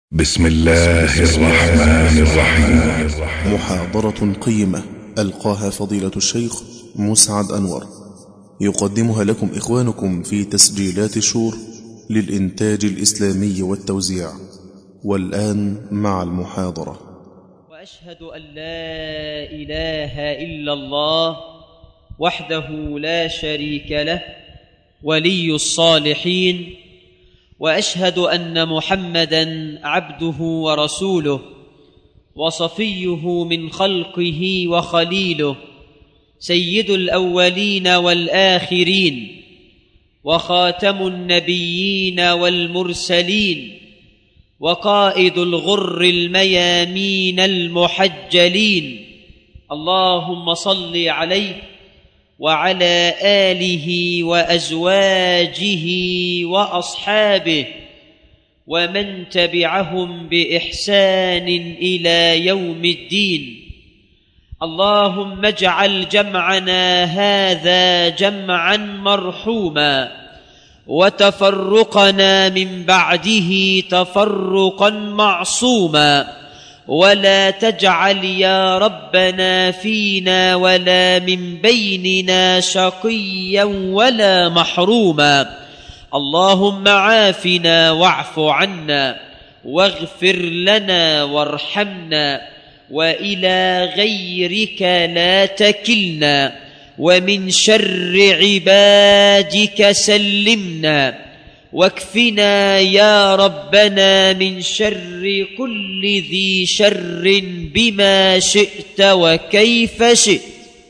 بسم الله الرحمن الرحيم محاضرة قيمة ألقاها فضيلة الشيخ مسعد أنور يقدمها لكم إخوانكم في تسجيلات شور للإنتاج الإسلامي والتوزيع والآن مع المحاضرة واشهد ان لا اله الا الله وحده لا شريك له ولي الصالحين واشهد ان محمدا عبده ورسوله وصفيه من خلقه وخليله سيد الاولين والاخرين وخاتم النبيين والمرسلين وقائد الغر الميامين المحجلين اللهم صل عليه وعلى اله وازواجه واصحابه ومن تبعهم باحسان الى يوم الدين اللهم اجعل جمعنا هذا جمعا مرحوما وتفرقنا من بعده تفرقا معصوما ولا تجعل يا ربنا فينا ولا من بيننا شقيا ولا محروما اللهم عافنا واعف عنا واغفر لنا وارحمنا والى غيرك لا تكلنا ومن شر عبادك سلمنا واكفنا يا ربنا من شر كل ذي شر بما شئت وكيف شئت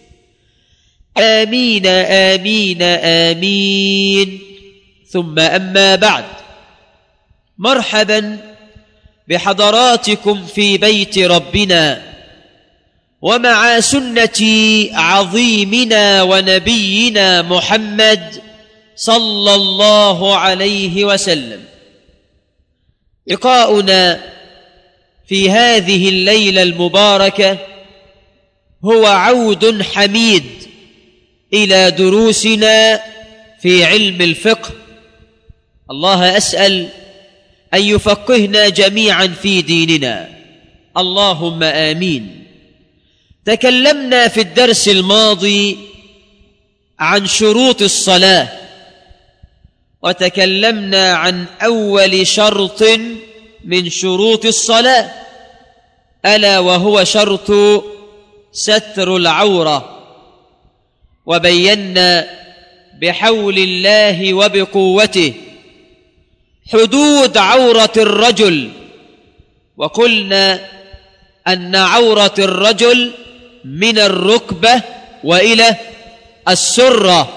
امين امين امين ثم اما بعد مرحبا بحضراتكم في بيت ربنا ومع سنه عظيمنا ونبينا محمد صلى الله عليه وسلم لقاؤنا في هذه الليله المباركه هو عود حميد الى دروسنا في علم الفقه الله اسال ان يفقهنا جميعا في ديننا اللهم امين تكلمنا في الدرس الماضي عن شروط الصلاه وتكلمنا عن اول شرط من شروط الصلاه الا وهو شرط ستر العوره وبينا بحول الله وبقوته حدود عوره الرجل وقلنا ان عوره الرجل من الركبه والى السره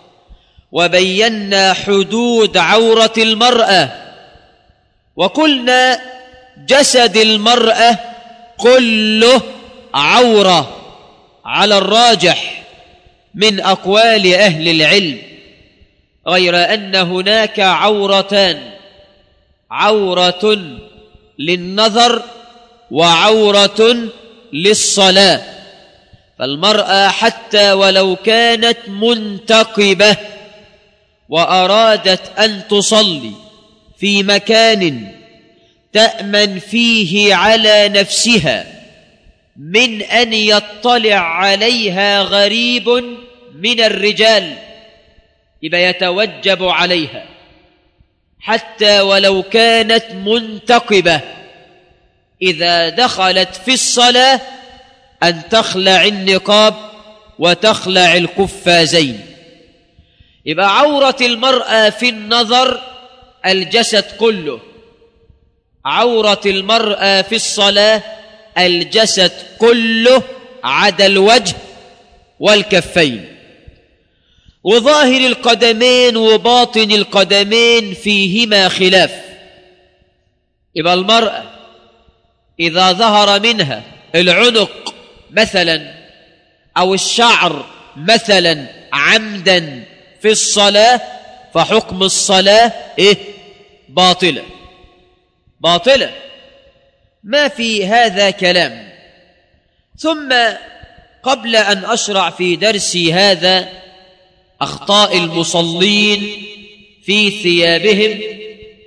وبينا حدود عوره المراه وقلنا جسد المراه كله عوره على الراجح من اقوال اهل العلم غير ان هناك عورتان عوره للنظر وعوره للصلاه فالمراه حتى ولو كانت منتقبه وارادت ان تصلي في مكان تامن فيه على نفسها من ان يطلع عليها غريب من الرجال يبقى يتوجب عليها حتى ولو كانت منتقبه اذا دخلت في الصلاه ان تخلع النقاب وتخلع القفازين يبقى عوره المراه في النظر الجسد كله عوره المراه في الصلاه الجسد كله عدا الوجه والكفين وظاهر القدمين وباطن القدمين فيهما خلاف يبقى المراه اذا ظهر منها العنق مثلا او الشعر مثلا عمدا في الصلاه فحكم الصلاه ايه باطله باطله ما في هذا كلام ثم قبل ان اشرع في درسي هذا اخطاء المصلين في ثيابهم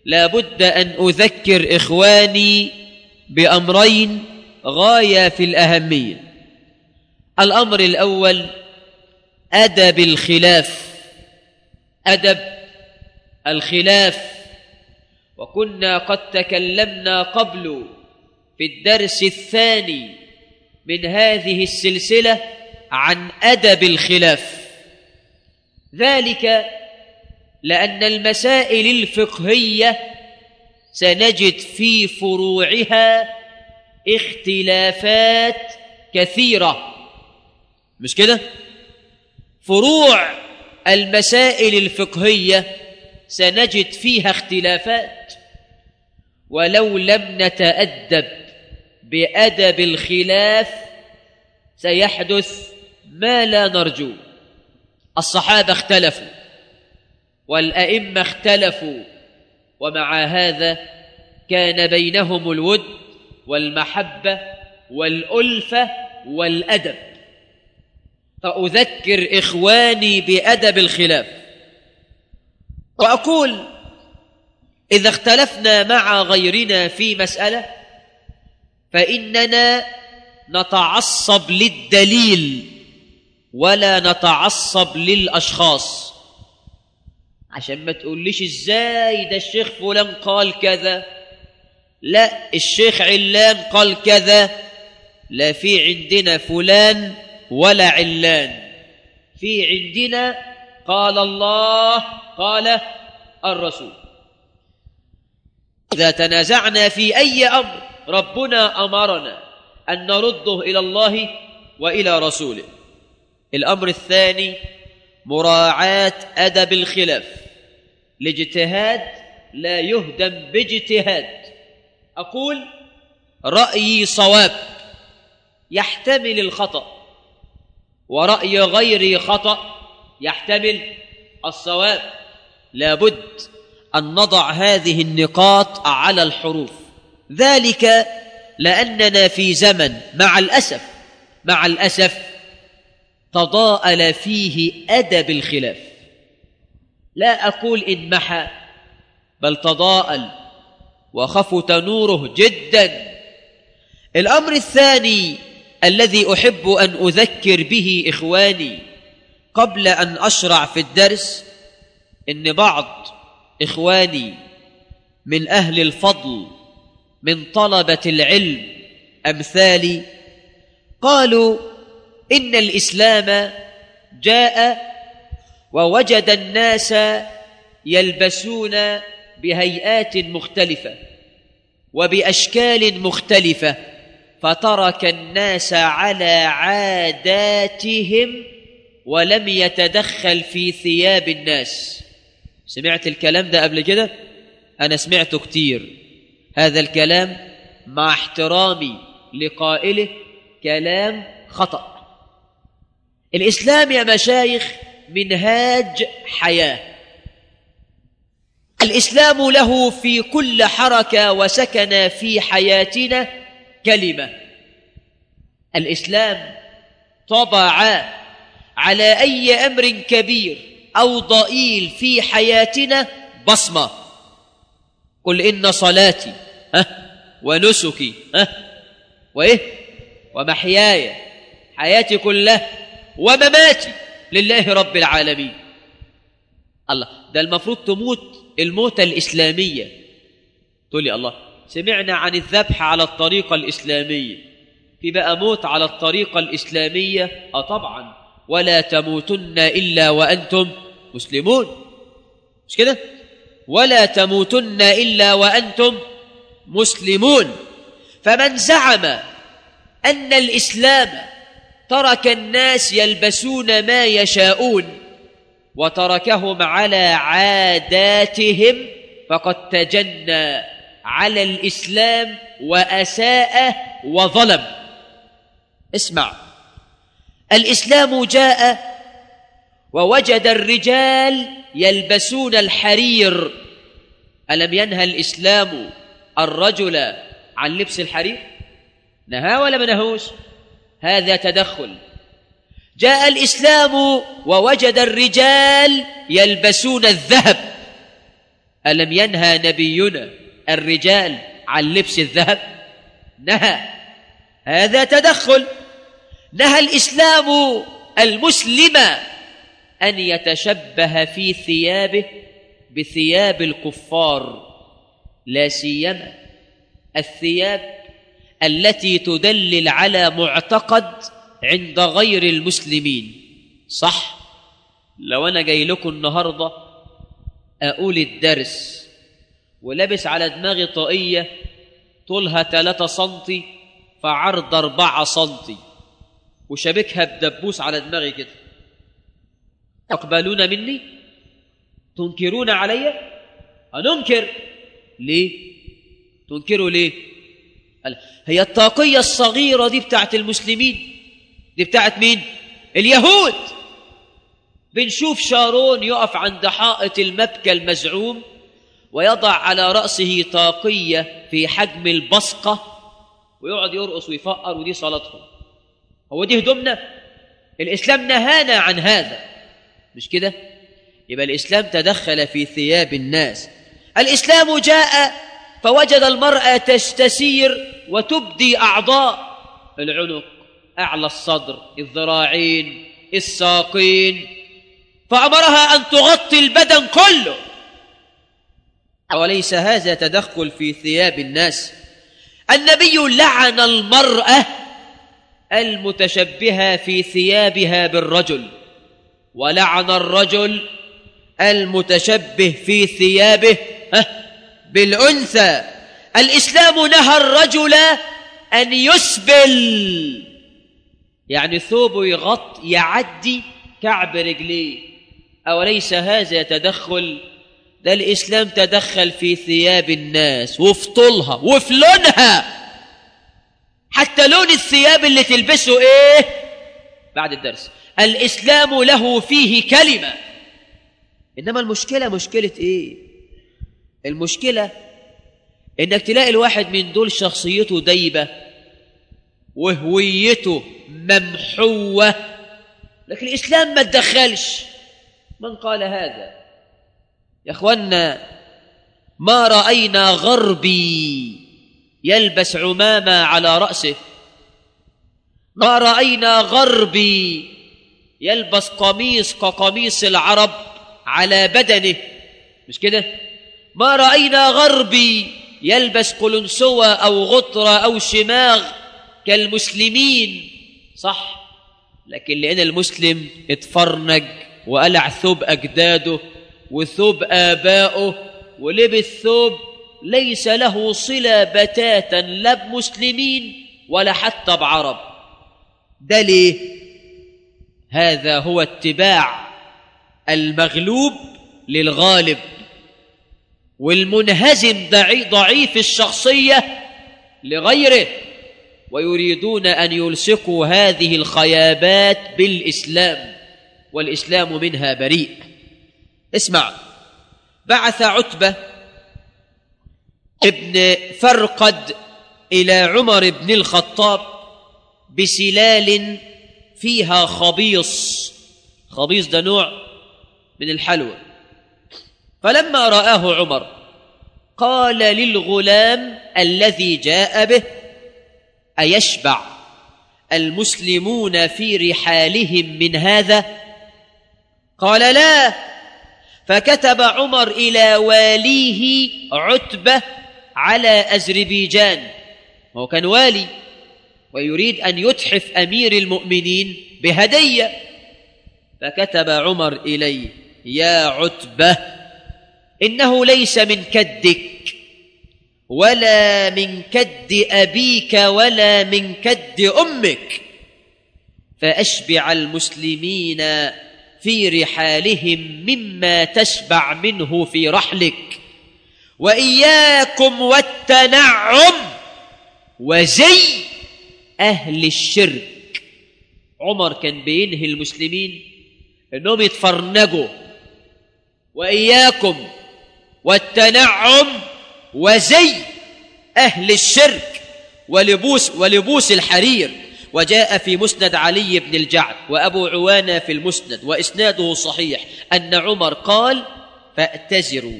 لا بد أن أذكر إخواني بأمرين غاية في الأهمية الأمر الأول أدب الخلاف أدب الخلاف وكنا قد تكلمنا قبل في الدرس الثاني من هذه السلسلة عن أدب الخلاف ذلك لأن المسائل الفقهية سنجد في فروعها اختلافات كثيرة مش كده؟ فروع المسائل الفقهية سنجد فيها اختلافات ولو لم نتأدب بأدب الخلاف سيحدث ما لا نرجو الصحابة اختلفوا والأئمة اختلفوا ومع هذا كان بينهم الود والمحبة والألفة والأدب فأذكر إخواني بأدب الخلاف وأقول إذا اختلفنا مع غيرنا في مسألة فإننا نتعصب للدليل ولا نتعصب للأشخاص عشان ما تقوليش ازاي ده الشيخ فلان قال كذا لا الشيخ علان قال كذا لا في عندنا فلان ولا علان في عندنا قال الله قال الرسول إذا تنازعنا في أي أمر ربنا أمرنا أن نرده إلى الله وإلى رسوله الأمر الثاني مراعاة أدب الخلاف الاجتهاد لا يهدم باجتهاد أقول رأيي صواب يحتمل الخطأ ورأي غيري خطأ يحتمل الصواب لابد أن نضع هذه النقاط على الحروف ذلك لأننا في زمن مع الأسف مع الأسف تضاءل فيه أدب الخلاف لا أقول انمحى بل تضاءل وخفت نوره جدا الأمر الثاني الذي أحب أن أذكر به إخواني قبل أن أشرع في الدرس إن بعض إخواني من أهل الفضل من طلبة العلم أمثالي قالوا إن الإسلام جاء ووجد الناس يلبسون بهيئات مختلفة وبأشكال مختلفة فترك الناس على عاداتهم ولم يتدخل في ثياب الناس سمعت الكلام ده قبل كده أنا سمعته كتير هذا الكلام مع احترامي لقائله كلام خطأ الإسلام يا مشايخ منهاج حياة الإسلام له في كل حركة وسكن في حياتنا كلمة الإسلام طبع على أي أمر كبير أو ضئيل في حياتنا بصمة قل إن صلاتي ها ونسكي ها وإيه ومحياي حياتي كلها ومماتي لله رب العالمين الله ده المفروض تموت الموتة الإسلامية تقول لي الله سمعنا عن الذبح على الطريقة الإسلامية في بقى موت على الطريقة الإسلامية أه طبعا ولا تموتن إلا وأنتم مسلمون مش كده ولا تموتن إلا وأنتم مسلمون فمن زعم أن الإسلام ترك الناس يلبسون ما يشاءون وتركهم على عاداتهم فقد تجنى على الإسلام وأساء وظلم اسمع الإسلام جاء ووجد الرجال يلبسون الحرير ألم ينهى الإسلام الرجل عن لبس الحرير نهى ولا ما نهوش هذا تدخل جاء الإسلام ووجد الرجال يلبسون الذهب ألم ينهى نبينا الرجال عن لبس الذهب نهى هذا تدخل نهى الإسلام المسلم أن يتشبه في ثيابه بثياب الكفار لا سيما الثياب التي تدلل على معتقد عند غير المسلمين صح لو أنا جاي لكم النهاردة أقول الدرس ولابس على دماغي طاقية طولها 3 سنتي فعرض 4 سنتي وشابكها بدبوس على دماغي كده تقبلون مني تنكرون علي أننكر ليه تنكروا ليه قال هي الطاقية الصغيرة دي بتاعت المسلمين دي بتاعت مين اليهود بنشوف شارون يقف عند حائط المبكى المزعوم ويضع على رأسه طاقية في حجم البصقة ويقعد يرقص ويفقر ودي صلاتهم هو دي هدومنا الإسلام نهانا عن هذا مش كده يبقى الإسلام تدخل في ثياب الناس الإسلام جاء فوجد المرأة تستسير وتبدي أعضاء العنق أعلى الصدر الذراعين الساقين فأمرها أن تغطي البدن كله أوليس هذا تدخل في ثياب الناس النبي لعن المرأة المتشبهة في ثيابها بالرجل ولعن الرجل المتشبه في ثيابه بالأنثى الإسلام نهى الرجل أن يسبل يعني ثوبه يغط يعدي كعب رجليه أوليس هذا تدخل ده الإسلام تدخل في ثياب الناس وفي طولها وفي لونها حتى لون الثياب اللي تلبسه إيه بعد الدرس الإسلام له فيه كلمة إنما المشكلة مشكلة إيه المشكلة إنك تلاقي الواحد من دول شخصيته دايبة وهويته ممحوة لكن الإسلام ما تدخلش من قال هذا يا أخوانا ما رأينا غربي يلبس عمامة على رأسه ما رأينا غربي يلبس قميص كقميص العرب على بدنه مش كده ما رأينا غربي يلبس قلنسوة أو غطرة أو شماغ كالمسلمين صح لكن لأن المسلم اتفرنج وقلع ثوب أجداده وثوب آبائه ولبس ثوب ليس له صلة بتاتا لا بمسلمين ولا حتى بعرب ده ليه هذا هو اتباع المغلوب للغالب والمنهزم ضعيف الشخصية لغيره ويريدون أن يلصقوا هذه الخيابات بالإسلام والإسلام منها بريء اسمع بعث عتبة ابن فرقد إلى عمر بن الخطاب بسلال فيها خبيص خبيص ده نوع من الحلوى فلما رآه عمر قال للغلام الذي جاء به أيشبع المسلمون في رحالهم من هذا قال لا فكتب عمر إلى واليه عتبة على أذربيجان هو كان والي ويريد أن يتحف أمير المؤمنين بهدية فكتب عمر إليه يا عتبة إنه ليس من كدك ولا من كد أبيك ولا من كد أمك فأشبع المسلمين في رحالهم مما تشبع منه في رحلك وإياكم والتنعم وزي أهل الشرك عمر كان بينهي المسلمين انهم يتفرنجوا واياكم والتنعم وزي اهل الشرك ولبوس ولبوس الحرير وجاء في مسند علي بن الجعد وابو عوانه في المسند واسناده صحيح ان عمر قال فاتزروا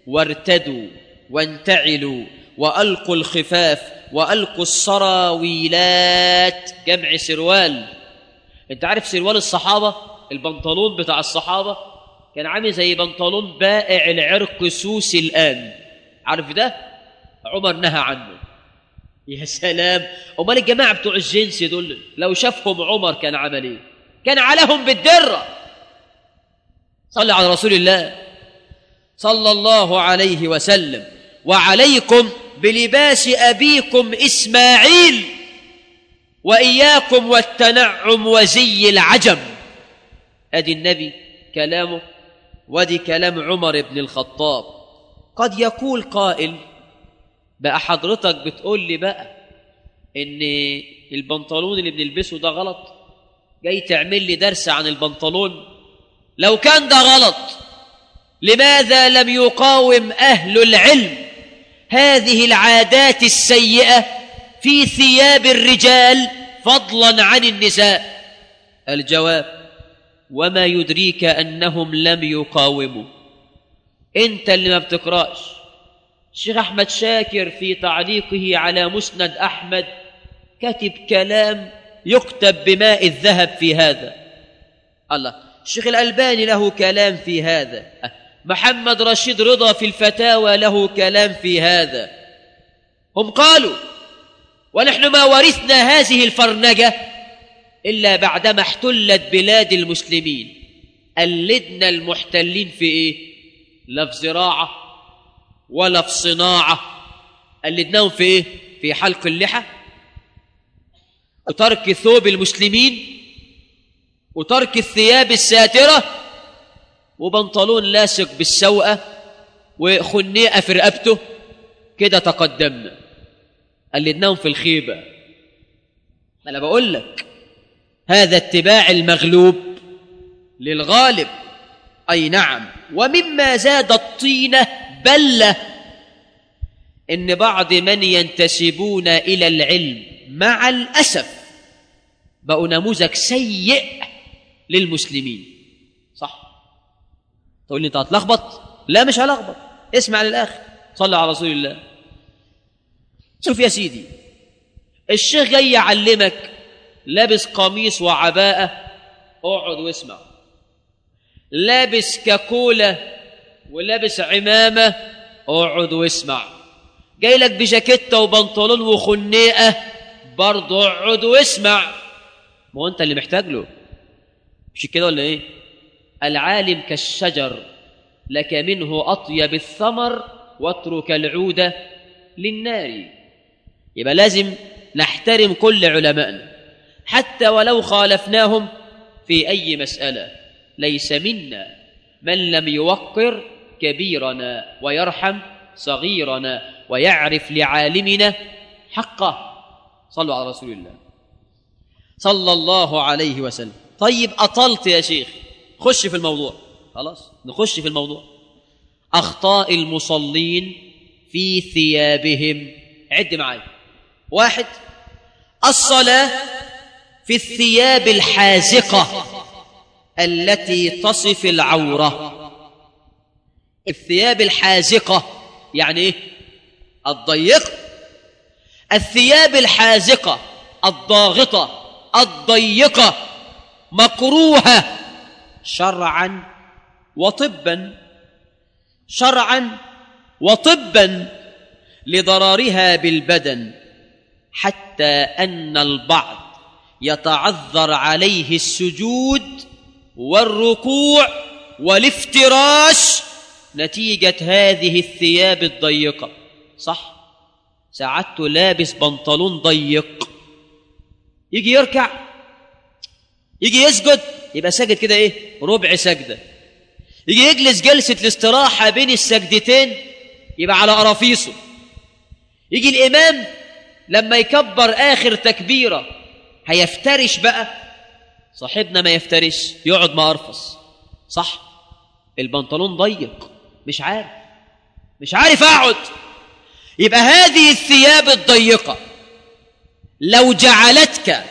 وارتدوا وانتعلوا والقوا الخفاف والقوا السراويلات جمع سروال انت عارف سروال الصحابه البنطلون بتاع الصحابه كان عامل زي بنطلون بائع العرق سوسي الان عارف ده عمر نهى عنه يا سلام امال الجماعه بتوع الجنس دول لو شافهم عمر كان عمل ايه كان عليهم بالدره صلى على رسول الله صلى الله عليه وسلم وعليكم بلباس ابيكم اسماعيل واياكم والتنعم وزي العجم ادي النبي كلامه ودي كلام عمر بن الخطاب قد يقول قائل بقى حضرتك بتقول لي بقى ان البنطلون اللي بنلبسه ده غلط جاي تعمل لي درس عن البنطلون لو كان ده غلط لماذا لم يقاوم اهل العلم هذه العادات السيئه في ثياب الرجال فضلا عن النساء الجواب وما يدريك انهم لم يقاوموا انت اللي ما بتقراش الشيخ احمد شاكر في تعليقه على مسند احمد كتب كلام يكتب بماء الذهب في هذا الله الشيخ الالباني له كلام في هذا محمد رشيد رضا في الفتاوى له كلام في هذا هم قالوا ونحن ما ورثنا هذه الفرنجه الا بعدما احتلت بلاد المسلمين قلدنا المحتلين في ايه لا في زراعه ولا في صناعه قلدناهم في ايه في حلق اللحى وترك ثوب المسلمين وترك الثياب الساتره وبنطلون لاصق بالسوءه وخنيقه في رقبته كده تقدمنا قلدناهم في الخيبه انا بقول لك هذا اتباع المغلوب للغالب اي نعم ومما زاد الطينه بله ان بعض من ينتسبون الى العلم مع الاسف بقوا نموذج سيء للمسلمين صح تقول لي انت هتلخبط لا مش هلخبط اسمع للاخر صلى على رسول الله شوف يا سيدي الشيخ جاي يعلمك لابس قميص وعباءة اقعد واسمع لابس كاكولا ولابس عمامة اقعد واسمع جاي لك بجاكيتة وبنطلون وخنيقة برضه اقعد واسمع ما هو انت اللي محتاج له مش كده ولا ايه العالم كالشجر لك منه اطيب الثمر واترك العود للنار يبقى لازم نحترم كل علمائنا حتى ولو خالفناهم في اي مساله ليس منا من لم يوقر كبيرنا ويرحم صغيرنا ويعرف لعالمنا حقه صلوا على رسول الله صلى الله عليه وسلم طيب اطلت يا شيخ خش في الموضوع خلاص نخش في الموضوع اخطاء المصلين في ثيابهم عد معايا واحد الصلاه في الثياب الحازقه التي تصف العوره الثياب الحازقه يعني ايه الضيقه الثياب الحازقه الضاغطه الضيقه مكروهه شرعا وطبا شرعا وطبا لضررها بالبدن حتى ان البعض يتعذر عليه السجود والركوع والافتراش نتيجه هذه الثياب الضيقه صح ساعدته لابس بنطلون ضيق يجي يركع يجي يسجد يبقى ساجد كده ايه ربع سجده يجي يجلس جلسه الاستراحه بين السجدتين يبقى على قرافيصه يجي الامام لما يكبر اخر تكبيره هيفترش بقى صاحبنا ما يفترش يقعد ما ارفص صح البنطلون ضيق مش عارف مش عارف اقعد يبقى هذه الثياب الضيقه لو جعلتك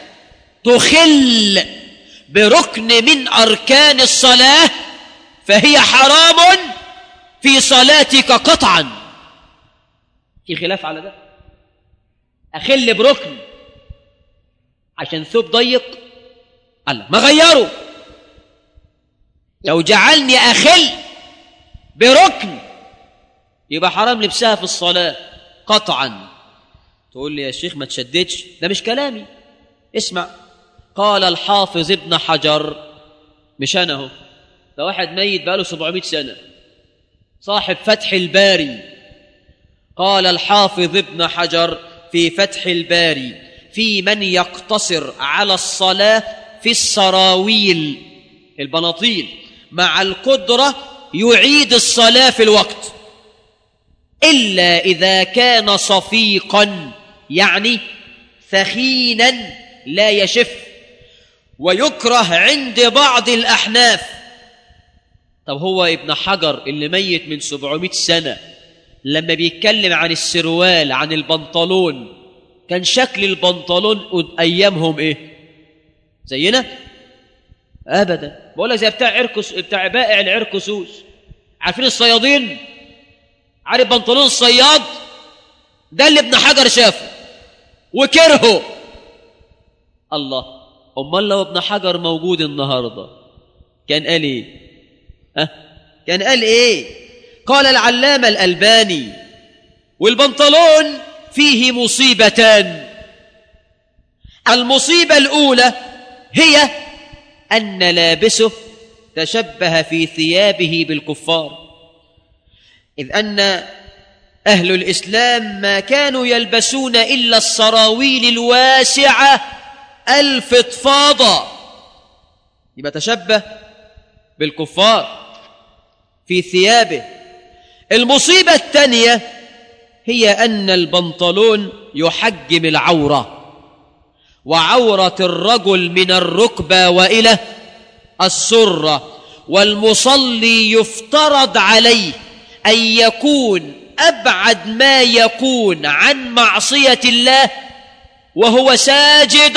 تخل بركن من اركان الصلاه فهي حرام في صلاتك قطعا في خلاف على ده أخل بركن عشان ثوب ضيق الله ما غيره لو جعلني أخل بركن يبقى حرام لبسها في الصلاة قطعا تقول لي يا شيخ ما تشددش ده مش كلامي اسمع قال الحافظ ابن حجر مش أنا هو ده واحد ميت بقاله 700 سنة صاحب فتح الباري قال الحافظ ابن حجر في فتح الباري في من يقتصر على الصلاة في السراويل البناطيل مع القدرة يعيد الصلاة في الوقت إلا إذا كان صفيقا يعني ثخينا لا يشف ويكره عند بعض الأحناف طب هو ابن حجر اللي ميت من 700 سنة لما بيتكلم عن السروال عن البنطلون كان شكل البنطلون أيامهم إيه زينا أبدا بقول لك زي بتاع عركس بتاع بائع العركسوس عارفين الصيادين عارف بنطلون الصياد ده اللي ابن حجر شافه وكرهه الله امال لو ابن حجر موجود النهارده كان قال ايه ها كان قال ايه قال العلامه الالباني والبنطلون فيه مصيبتان المصيبه الاولى هي ان لابسه تشبه في ثيابه بالكفار إذ أن أهل الإسلام ما كانوا يلبسون إلا السراويل الواسعة الفضفاضة يبقى تشبه بالكفار في ثيابه المصيبة الثانية هي أن البنطلون يحجم العورة وعورة الرجل من الركبة وإلى السرة والمصلي يفترض عليه أن يكون أبعد ما يكون عن معصية الله وهو ساجد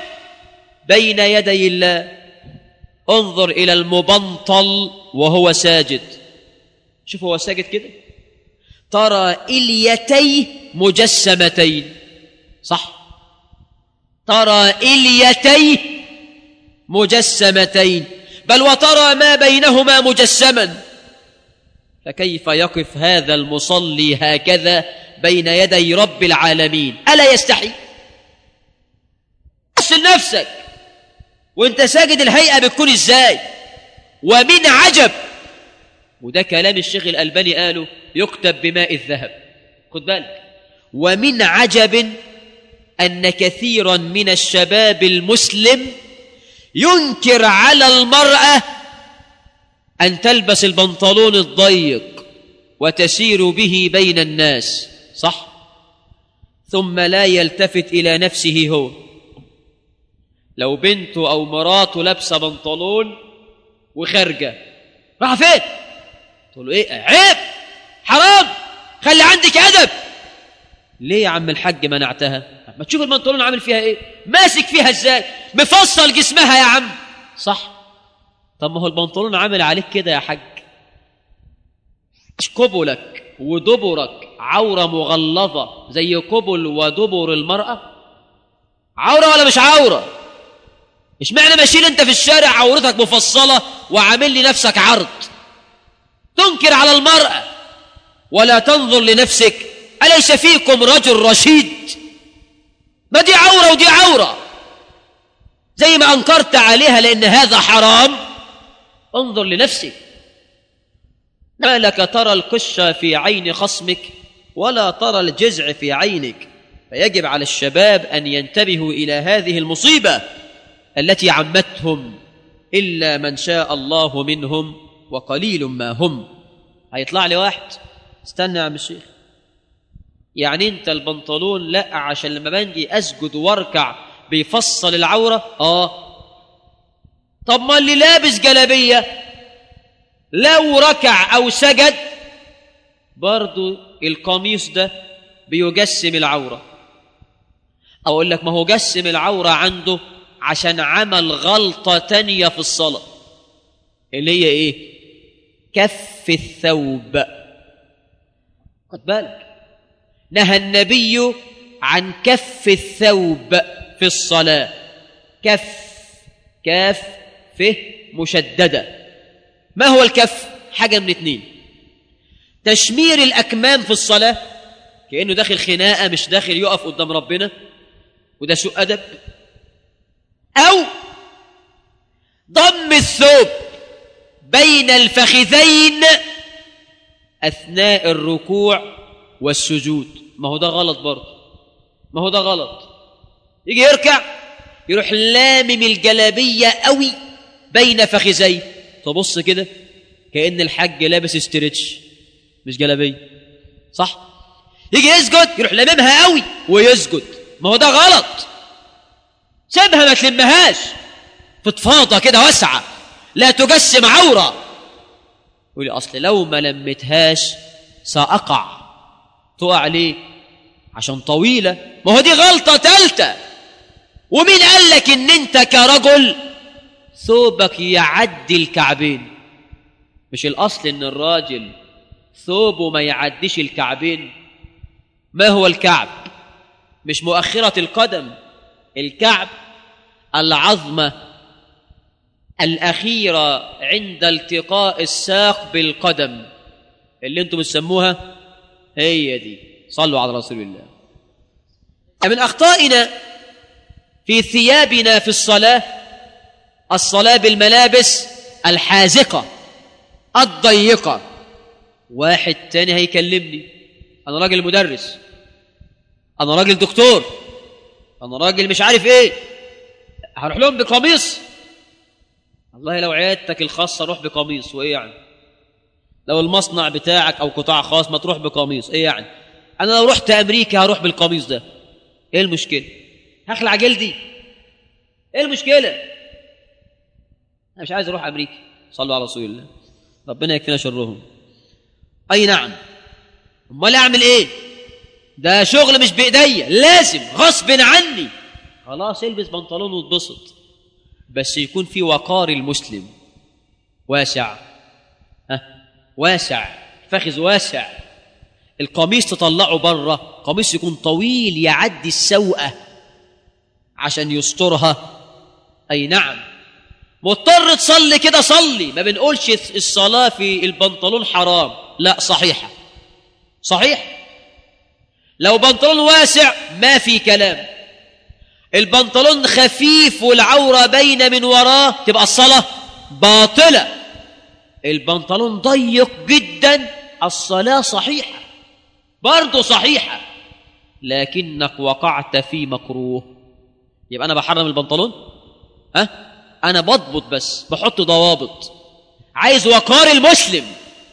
بين يدي الله انظر إلى المبنطل وهو ساجد شوف هو ساجد كده ترى إليتيه مجسمتين صح ترى إليتيه مجسمتين بل وترى ما بينهما مجسما فكيف يقف هذا المصلي هكذا بين يدي رب العالمين ألا يستحي بص لنفسك وانت ساجد الهيئة بتكون ازاي ومن عجب وده كلام الشيخ الألباني قاله يكتب بماء الذهب خد بالك ومن عجب أن كثيرا من الشباب المسلم ينكر على المرأة أن تلبس البنطلون الضيق وتسير به بين الناس صح ثم لا يلتفت إلى نفسه هو لو بنته أو مراته لابسة بنطلون وخارجة راح فين تقول له إيه عيب حرام خلي عندك أدب ليه يا عم الحاج منعتها ما تشوف البنطلون عامل فيها ايه ماسك فيها ازاي مفصل جسمها يا عم صح طب ما هو البنطلون عامل عليك كده يا حاج قبلك ودبرك عورة مغلظة زي قبل ودبر المرأة عورة ولا مش عورة مش معنى ماشيين انت في الشارع عورتك مفصلة وعامل لي نفسك عرض تنكر على المرأة ولا تنظر لنفسك أليس فيكم رجل رشيد ما دي عورة ودي عورة زي ما أنكرت عليها لأن هذا حرام انظر لنفسك ما لك ترى القش في عين خصمك ولا ترى الجزع في عينك فيجب على الشباب أن ينتبهوا إلى هذه المصيبة التي عمتهم إلا من شاء الله منهم وقليل ما هم هيطلع لي واحد استنى يا عم الشيخ يعني انت البنطلون لا عشان لما بنجي اسجد واركع بيفصل العوره اه طب ما اللي لابس جلابيه لو ركع او سجد برضو القميص ده بيجسم العوره اقول لك ما هو جسم العوره عنده عشان عمل غلطه تانية في الصلاه اللي هي ايه كف الثوب خد بالك نهى النبي عن كف الثوب في الصلاة كف كاف فه مشددة ما هو الكف حاجة من اتنين تشمير الأكمام في الصلاة كأنه داخل خناقة مش داخل يقف قدام ربنا وده سوء أدب أو ضم الثوب بين الفخذين أثناء الركوع والسجود ما هو ده غلط برضه ما هو ده غلط يجي يركع يروح لامم الجلابية قوي بين فخذيه تبص كده كأن الحاج لابس استرتش مش جلابية صح يجي يسجد يروح لاممها قوي ويسجد ما هو ده غلط سيبها ما تلمهاش فضفاضة كده واسعة لا تجسم عورة يقول لي أصل لو ما لمتهاش سأقع تقع ليه عشان طويلة ما هو دي غلطة تالتة ومين قال لك ان انت كرجل ثوبك يعدي الكعبين مش الاصل ان الراجل ثوبه ما يعديش الكعبين ما هو الكعب مش مؤخرة القدم الكعب العظمة الأخيرة عند التقاء الساق بالقدم اللي انتم بتسموها هي دي صلوا على رسول الله من أخطائنا في ثيابنا في الصلاة الصلاة بالملابس الحازقة الضيقة واحد تاني هيكلمني أنا راجل مدرس أنا راجل دكتور أنا راجل مش عارف إيه هروح لهم بقميص والله لو عيادتك الخاصة روح بقميص وإيه يعني لو المصنع بتاعك أو قطاع خاص ما تروح بقميص إيه يعني أنا لو رحت أمريكا هروح بالقميص ده إيه المشكلة هخلع جلدي إيه المشكلة أنا مش عايز أروح أمريكا صلوا على رسول الله ربنا يكفينا شرهم أي نعم أمال أعمل إيه ده شغل مش بإيديا لازم غصب عني خلاص البس بنطلون واتبسط بس يكون في وقار المسلم واسع ها واسع فخذ واسع القميص تطلعه بره قميص يكون طويل يعدي السوءة عشان يسترها أي نعم مضطر تصلي كده صلي ما بنقولش الصلاة في البنطلون حرام لا صحيحة صحيح لو بنطلون واسع ما في كلام البنطلون خفيف والعورة باينة من وراه تبقى الصلاة باطلة البنطلون ضيق جدا الصلاة صحيحة برضه صحيحة لكنك وقعت في مكروه يبقى أنا بحرم البنطلون ها أنا بضبط بس بحط ضوابط عايز وقار المسلم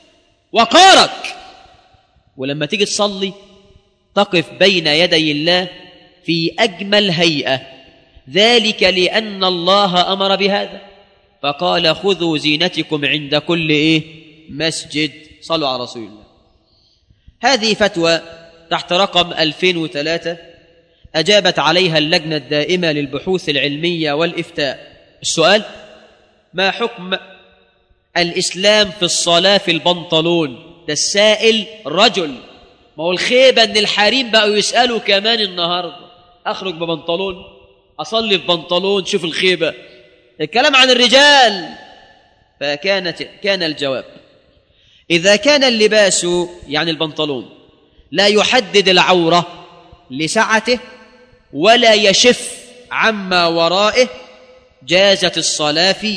وقارك ولما تيجي تصلي تقف بين يدي الله في أجمل هيئة ذلك لأن الله أمر بهذا فقال خذوا زينتكم عند كل إيه مسجد صلوا على رسول الله هذه فتوى تحت رقم 2003 أجابت عليها اللجنة الدائمة للبحوث العلمية والإفتاء السؤال ما حكم الإسلام في الصلاة في البنطلون ده السائل رجل ما هو الخيبة أن الحريم بقوا يسألوا كمان النهاردة أخرج ببنطلون أصلي في بنطلون شوف الخيبة الكلام عن الرجال فكانت كان الجواب إذا كان اللباس يعني البنطلون لا يحدد العورة لسعته ولا يشف عما ورائه جازت الصلاة فيه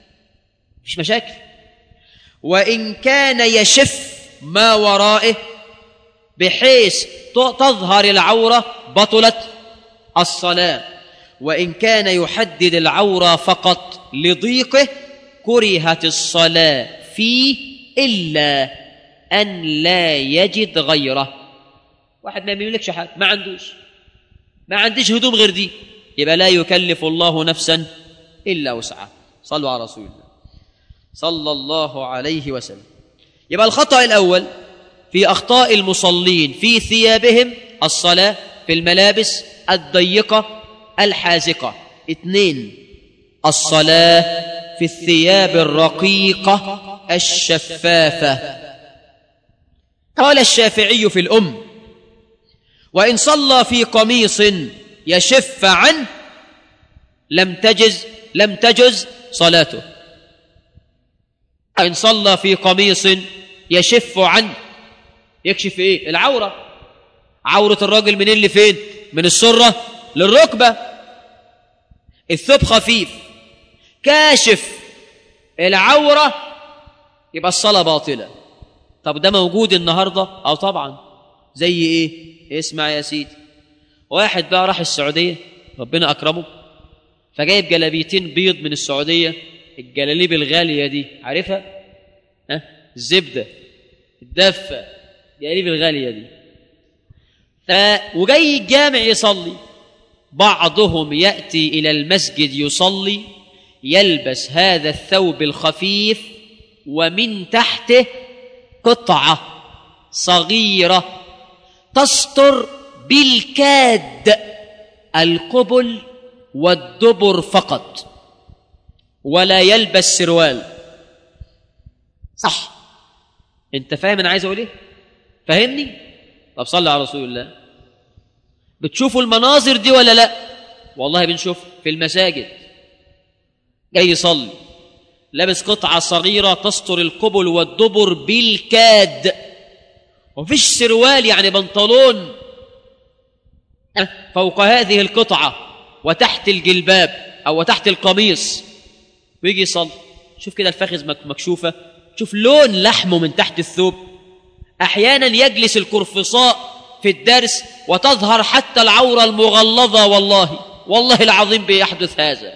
مش مشاكل وإن كان يشف ما ورائه بحيث تظهر العورة بطلت الصلاة وإن كان يحدد العورة فقط لضيقه كرهت الصلاة فيه إلا أن لا يجد غيره واحد ما يملكش حاجة ما عندوش ما عنديش هدوم غير دي يبقى لا يكلف الله نفسا إلا وسعها صلوا على رسول الله صلى الله عليه وسلم يبقى الخطأ الأول في أخطاء المصلين في ثيابهم الصلاة في الملابس الضيقة الحازقة اثنين الصلاة في الثياب الرقيقة الشفافة قال الشافعي في الأم وإن صلى في قميص يشف عنه لم تجز لم تجز صلاته إن صلى في قميص يشف عنه يكشف إيه العورة عورة الراجل منين لفين من السرة للركبة الثوب خفيف كاشف العورة يبقى الصلاة باطلة طب ده موجود النهاردة أو طبعا زي إيه اسمع يا سيدي واحد بقى راح السعودية ربنا أكرمه فجايب جلابيتين بيض من السعودية الجلاليب الغالية دي عارفها ها الزبدة الدفة الجلاليب الغالية دي ف... وجاي الجامع يصلي بعضهم يأتي إلى المسجد يصلي يلبس هذا الثوب الخفيف ومن تحته قطعة صغيرة تستر بالكاد القبل والدبر فقط ولا يلبس سروال صح انت فاهم انا عايز اقول ايه فاهمني طب صلي على رسول الله بتشوفوا المناظر دي ولا لا والله بنشوف في المساجد جاي يصلي لابس قطعة صغيرة تستر القبل والدبر بالكاد ومفيش سروال يعني بنطلون فوق هذه القطعة وتحت الجلباب أو تحت القميص ويجي يصلي شوف كده الفخذ مكشوفة شوف لون لحمه من تحت الثوب أحيانا يجلس القرفصاء في الدرس وتظهر حتى العورة المغلظة والله والله العظيم بيحدث هذا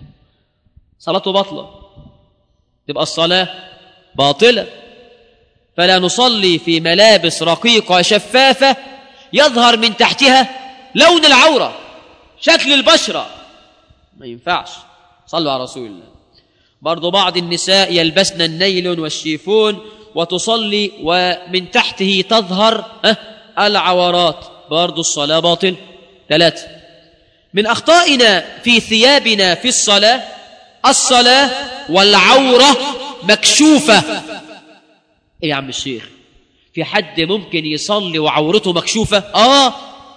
صلاته باطلة تبقى الصلاة باطلة فلا نصلي في ملابس رقيقة شفافة يظهر من تحتها لون العورة شكل البشرة ما ينفعش صلوا على رسول الله برضو بعض النساء يلبسن النيلون والشيفون وتصلي ومن تحته تظهر العورات برضو الصلاة باطل ثلاثة من أخطائنا في ثيابنا في الصلاة الصلاة والعورة مكشوفة إيه يا عم الشيخ في حد ممكن يصلي وعورته مكشوفة آه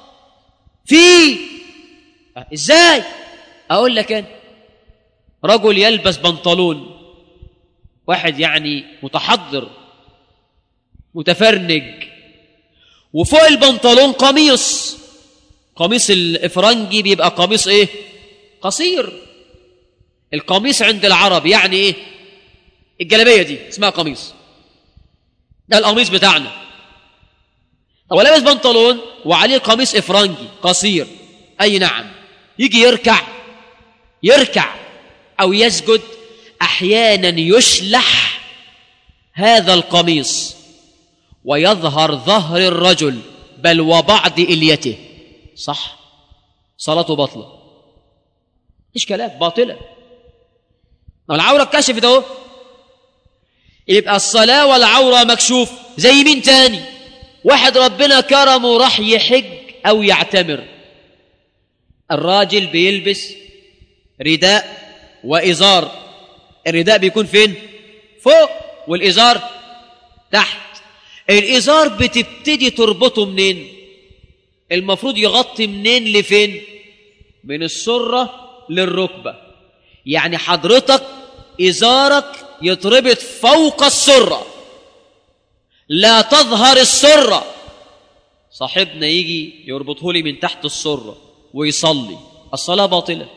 في ازاي اقول لك انا رجل يلبس بنطلون واحد يعني متحضر متفرنج وفوق البنطلون قميص قميص الافرنجي بيبقى قميص ايه قصير القميص عند العرب يعني ايه الجلابيه دي اسمها قميص ده القميص بتاعنا هو لابس بنطلون وعليه قميص افرنجي قصير اي نعم يجي يركع يركع او يسجد احيانا يشلح هذا القميص ويظهر ظهر الرجل بل وبعض اليته صح صلاته باطله ايش كلام باطله العوره اتكشفت اهو يبقى الصلاه والعوره مكشوف زي مين تاني واحد ربنا كرمه راح يحج او يعتمر الراجل بيلبس رداء وازار الرداء بيكون فين فوق والازار تحت الازار بتبتدي تربطه منين المفروض يغطي منين لفين من السره للركبه يعني حضرتك ازارك يتربط فوق السره لا تظهر السرة صاحبنا يجي يربطه لي من تحت السرة ويصلي الصلاة باطلة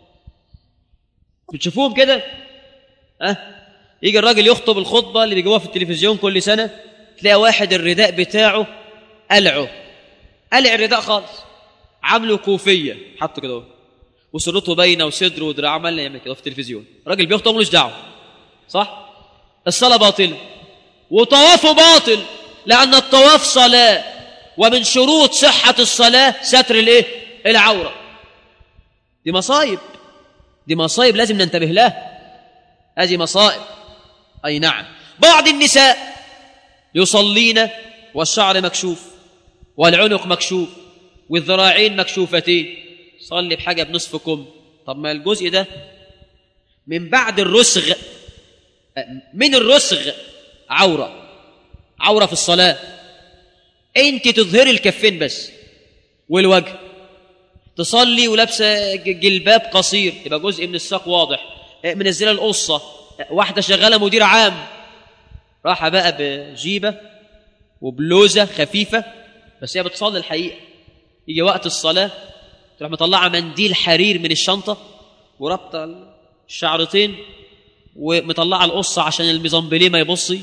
بتشوفوهم كده أه؟ يجي الراجل يخطب الخطبة اللي بيجيبوها في التلفزيون كل سنة تلاقي واحد الرداء بتاعه قلعه قلع الرداء خالص عامله كوفية حطه كده وسرته باينة وصدره ودراعه عمال يعمل كده في التلفزيون الراجل بيخطب ملوش دعوة صح الصلاة باطلة وطوافه باطل لأن الطواف صلاة ومن شروط صحة الصلاة ستر الايه العورة دي مصايب دي مصايب لازم ننتبه لها هذه مصائب أي نعم بعض النساء يصلين والشعر مكشوف والعنق مكشوف والذراعين مكشوفتين صلي بحاجة بنصف كم طب ما الجزء ده من بعد الرسغ من الرسغ عورة عورة في الصلاة انت تظهري الكفين بس والوجه تصلي ولابسه ج- جلباب قصير يبقى جزء من الساق واضح اه، منزله القصه اه، واحده شغاله مدير عام راحه بقى بجيبه وبلوزه خفيفه بس هي بتصلي الحقيقه يجي وقت الصلاه تروح مطلعه منديل حرير من الشنطه ورابطه الشعرتين ومطلعه القصه عشان الميزانبليه ما يبصي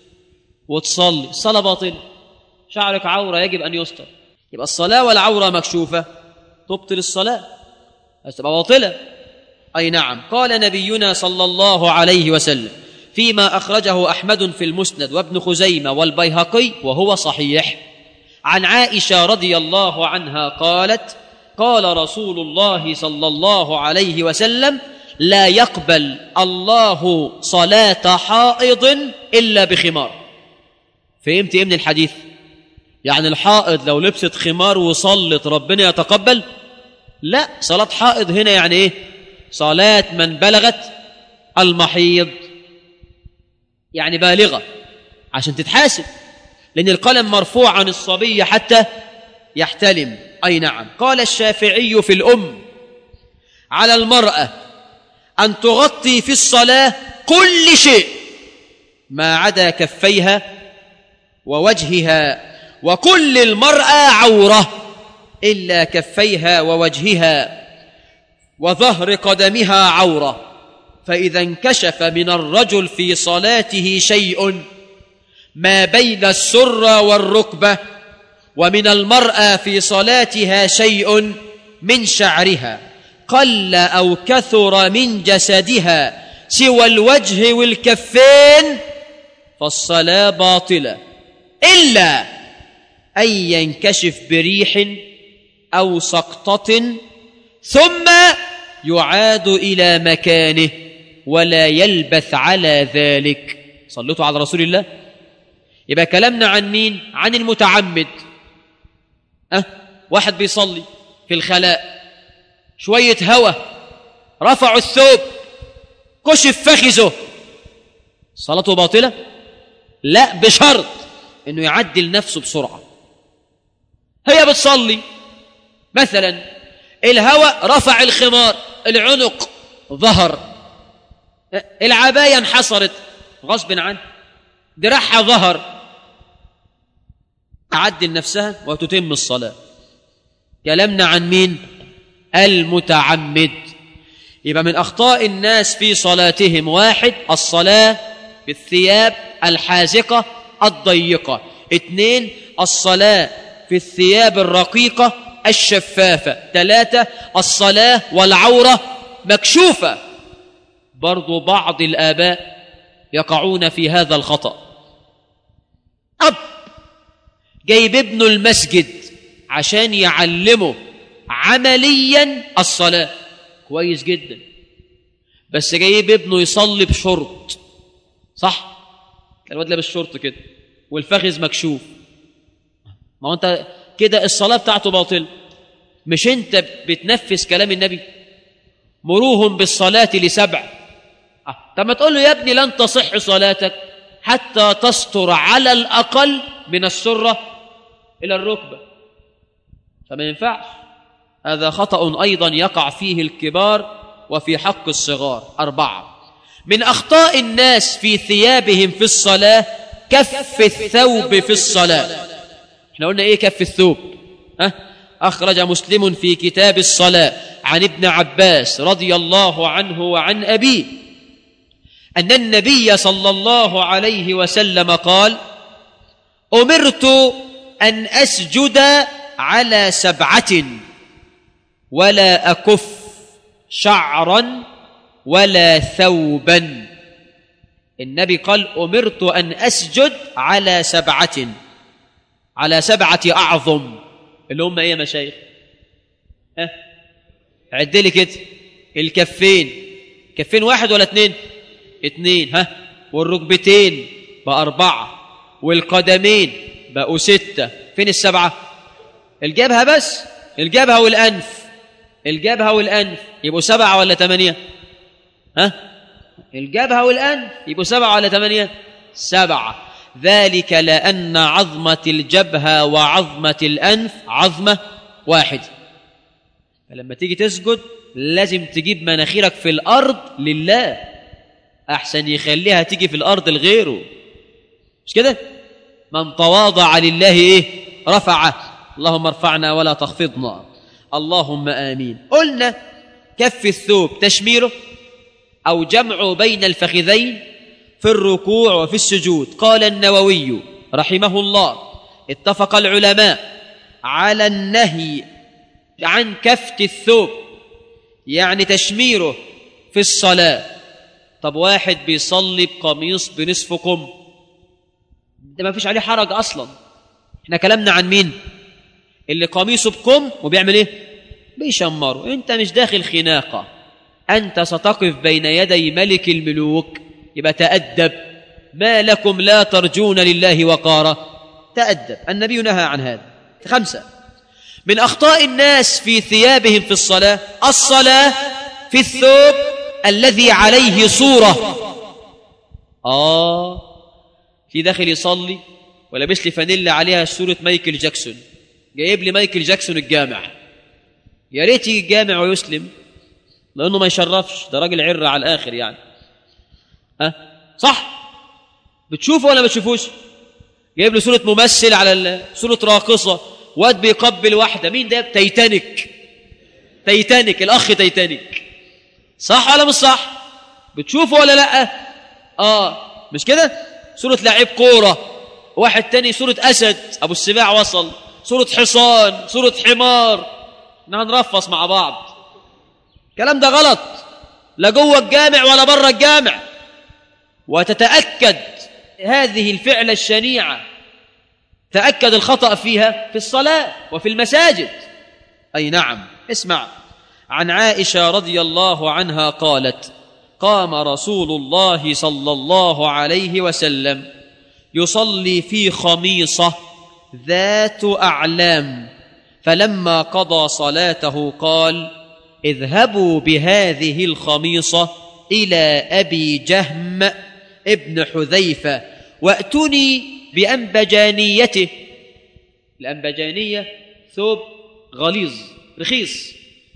وتصلي الصلاه باطله شعرك عوره يجب ان يستر يبقى الصلاه والعوره مكشوفه تبطل الصلاه بس تبقى باطله اي نعم قال نبينا صلى الله عليه وسلم فيما اخرجه احمد في المسند وابن خزيمه والبيهقي وهو صحيح عن عائشه رضي الله عنها قالت قال رسول الله صلى الله عليه وسلم لا يقبل الله صلاه حائض الا بخمار فهمت ايه من الحديث يعني الحائض لو لبست خمار وصلت ربنا يتقبل لا صلاة حائض هنا يعني ايه صلاة من بلغت المحيض يعني بالغة عشان تتحاسب لأن القلم مرفوع عن الصبي حتى يحتلم أي نعم قال الشافعي في الأم على المرأة أن تغطي في الصلاة كل شيء ما عدا كفيها ووجهها وكل المرأة عورة إلا كفيها ووجهها وظهر قدمها عورة فإذا انكشف من الرجل في صلاته شيء ما بين السرة والركبة ومن المرأة في صلاتها شيء من شعرها قل أو كثر من جسدها سوى الوجه والكفين فالصلاة باطلة إلا أن ينكشف بريح أو سقطة ثم يعاد إلى مكانه ولا يلبث على ذلك صلتوا على رسول الله يبقى كلامنا عن مين عن المتعمد أه واحد بيصلي في الخلاء شوية هوا رفعوا الثوب كشف فخذه صلاته باطلة لا بشرط انه يعدل نفسه بسرعة هي بتصلي مثلا الهواء رفع الخمار العنق ظهر العباية انحصرت غصب عنه دراعها ظهر تعدل نفسها وتتم الصلاة كلامنا عن مين المتعمد يبقى من أخطاء الناس في صلاتهم واحد الصلاة بالثياب الحازقة الضيقة اثنين الصلاة في الثياب الرقيقة الشفافة ثلاثة الصلاة والعورة مكشوفة برضو بعض الآباء يقعون في هذا الخطأ أب جايب ابنه المسجد عشان يعلمه عمليا الصلاة كويس جدا بس جايب ابنه يصلي بشرط صح الواد لابس شورت كده والفخذ مكشوف ما هو انت كده الصلاة بتاعته باطل مش انت بتنفذ كلام النبي مروهم بالصلاة لسبع آه. طب ما تقول له يا ابني لن تصح صلاتك حتى تستر على الأقل من السرة إلى الركبة فما ينفعش هذا خطأ أيضا يقع فيه الكبار وفي حق الصغار أربعة من أخطاء الناس في ثيابهم في الصلاة كف الثوب في الصلاة احنا قلنا ايه كف الثوب ها أخرج مسلم في كتاب الصلاة عن ابن عباس رضي الله عنه وعن أبيه أن النبي صلى الله عليه وسلم قال أمرت أن أسجد على سبعة ولا أكف شعرا ولا ثوبا النبي قال أمرت أن أسجد على سبعة على سبعة أعظم اللي هم إيه يا مشايخ ها عد لي كده الكفين كفين واحد ولا اتنين اتنين ها والركبتين بقى أربعة والقدمين بقوا ستة فين السبعة الجبهة بس الجبهة والأنف الجبهة والأنف يبقوا سبعة ولا ثمانية ها الجبهة والأنف يبقوا سبعة ولا ثمانية سبعة ذلك لأن عظمة الجبهة وعظمة الأنف عظمة واحدة فلما تيجي تسجد لازم تجيب مناخيرك في الأرض لله أحسن يخليها تيجي في الأرض لغيره مش كده من تواضع لله إيه رفعه اللهم ارفعنا ولا تخفضنا اللهم آمين قلنا كف الثوب تشميره أو جمع بين الفخذين في الركوع وفي السجود قال النووي رحمه الله اتفق العلماء على النهي عن كفت الثوب يعني تشميره في الصلاة طب واحد بيصلي بقميص بنصف كم ده ما فيش عليه حرج أصلا احنا كلامنا عن مين اللي قميصه بكم وبيعمل ايه بيشمره انت مش داخل خناقة أنت ستقف بين يدي ملك الملوك يبقى تأدب ما لكم لا ترجون لله وقارا تأدب النبي نهى عن هذا خمسة من أخطاء الناس في ثيابهم في الصلاة الصلاة في الثوب الذي عليه صورة آه في داخل يصلي ولابس لي فانيلا عليها صورة مايكل جاكسون جايب لي مايكل جاكسون الجامع يا ريت يجي الجامع ويسلم لانه ما يشرفش ده راجل عره على الاخر يعني ها صح بتشوفه ولا ما بتشوفوش جايب له صوره ممثل على ال- صوره راقصه واد بيقبل واحده مين ده تايتانيك تايتانيك الاخ تايتانيك صح ولا مش صح بتشوفه ولا لا اه مش كده صوره لعيب كوره واحد تاني صوره اسد ابو السباع وصل صوره حصان صوره حمار احنا هنرفص مع بعض الكلام ده غلط لا جوه الجامع ولا بره الجامع وتتأكد هذه الفعلة الشنيعة تأكد الخطأ فيها في الصلاة وفي المساجد أي نعم اسمع عن عائشة رضي الله عنها قالت قام رسول الله صلى الله عليه وسلم يصلي في خميصة ذات أعلام فلما قضى صلاته قال اذهبوا بهذه الخميصة إلى أبي جهم ابن حذيفة وأتوني بأنبجانيته الأنبجانية ثوب غليظ رخيص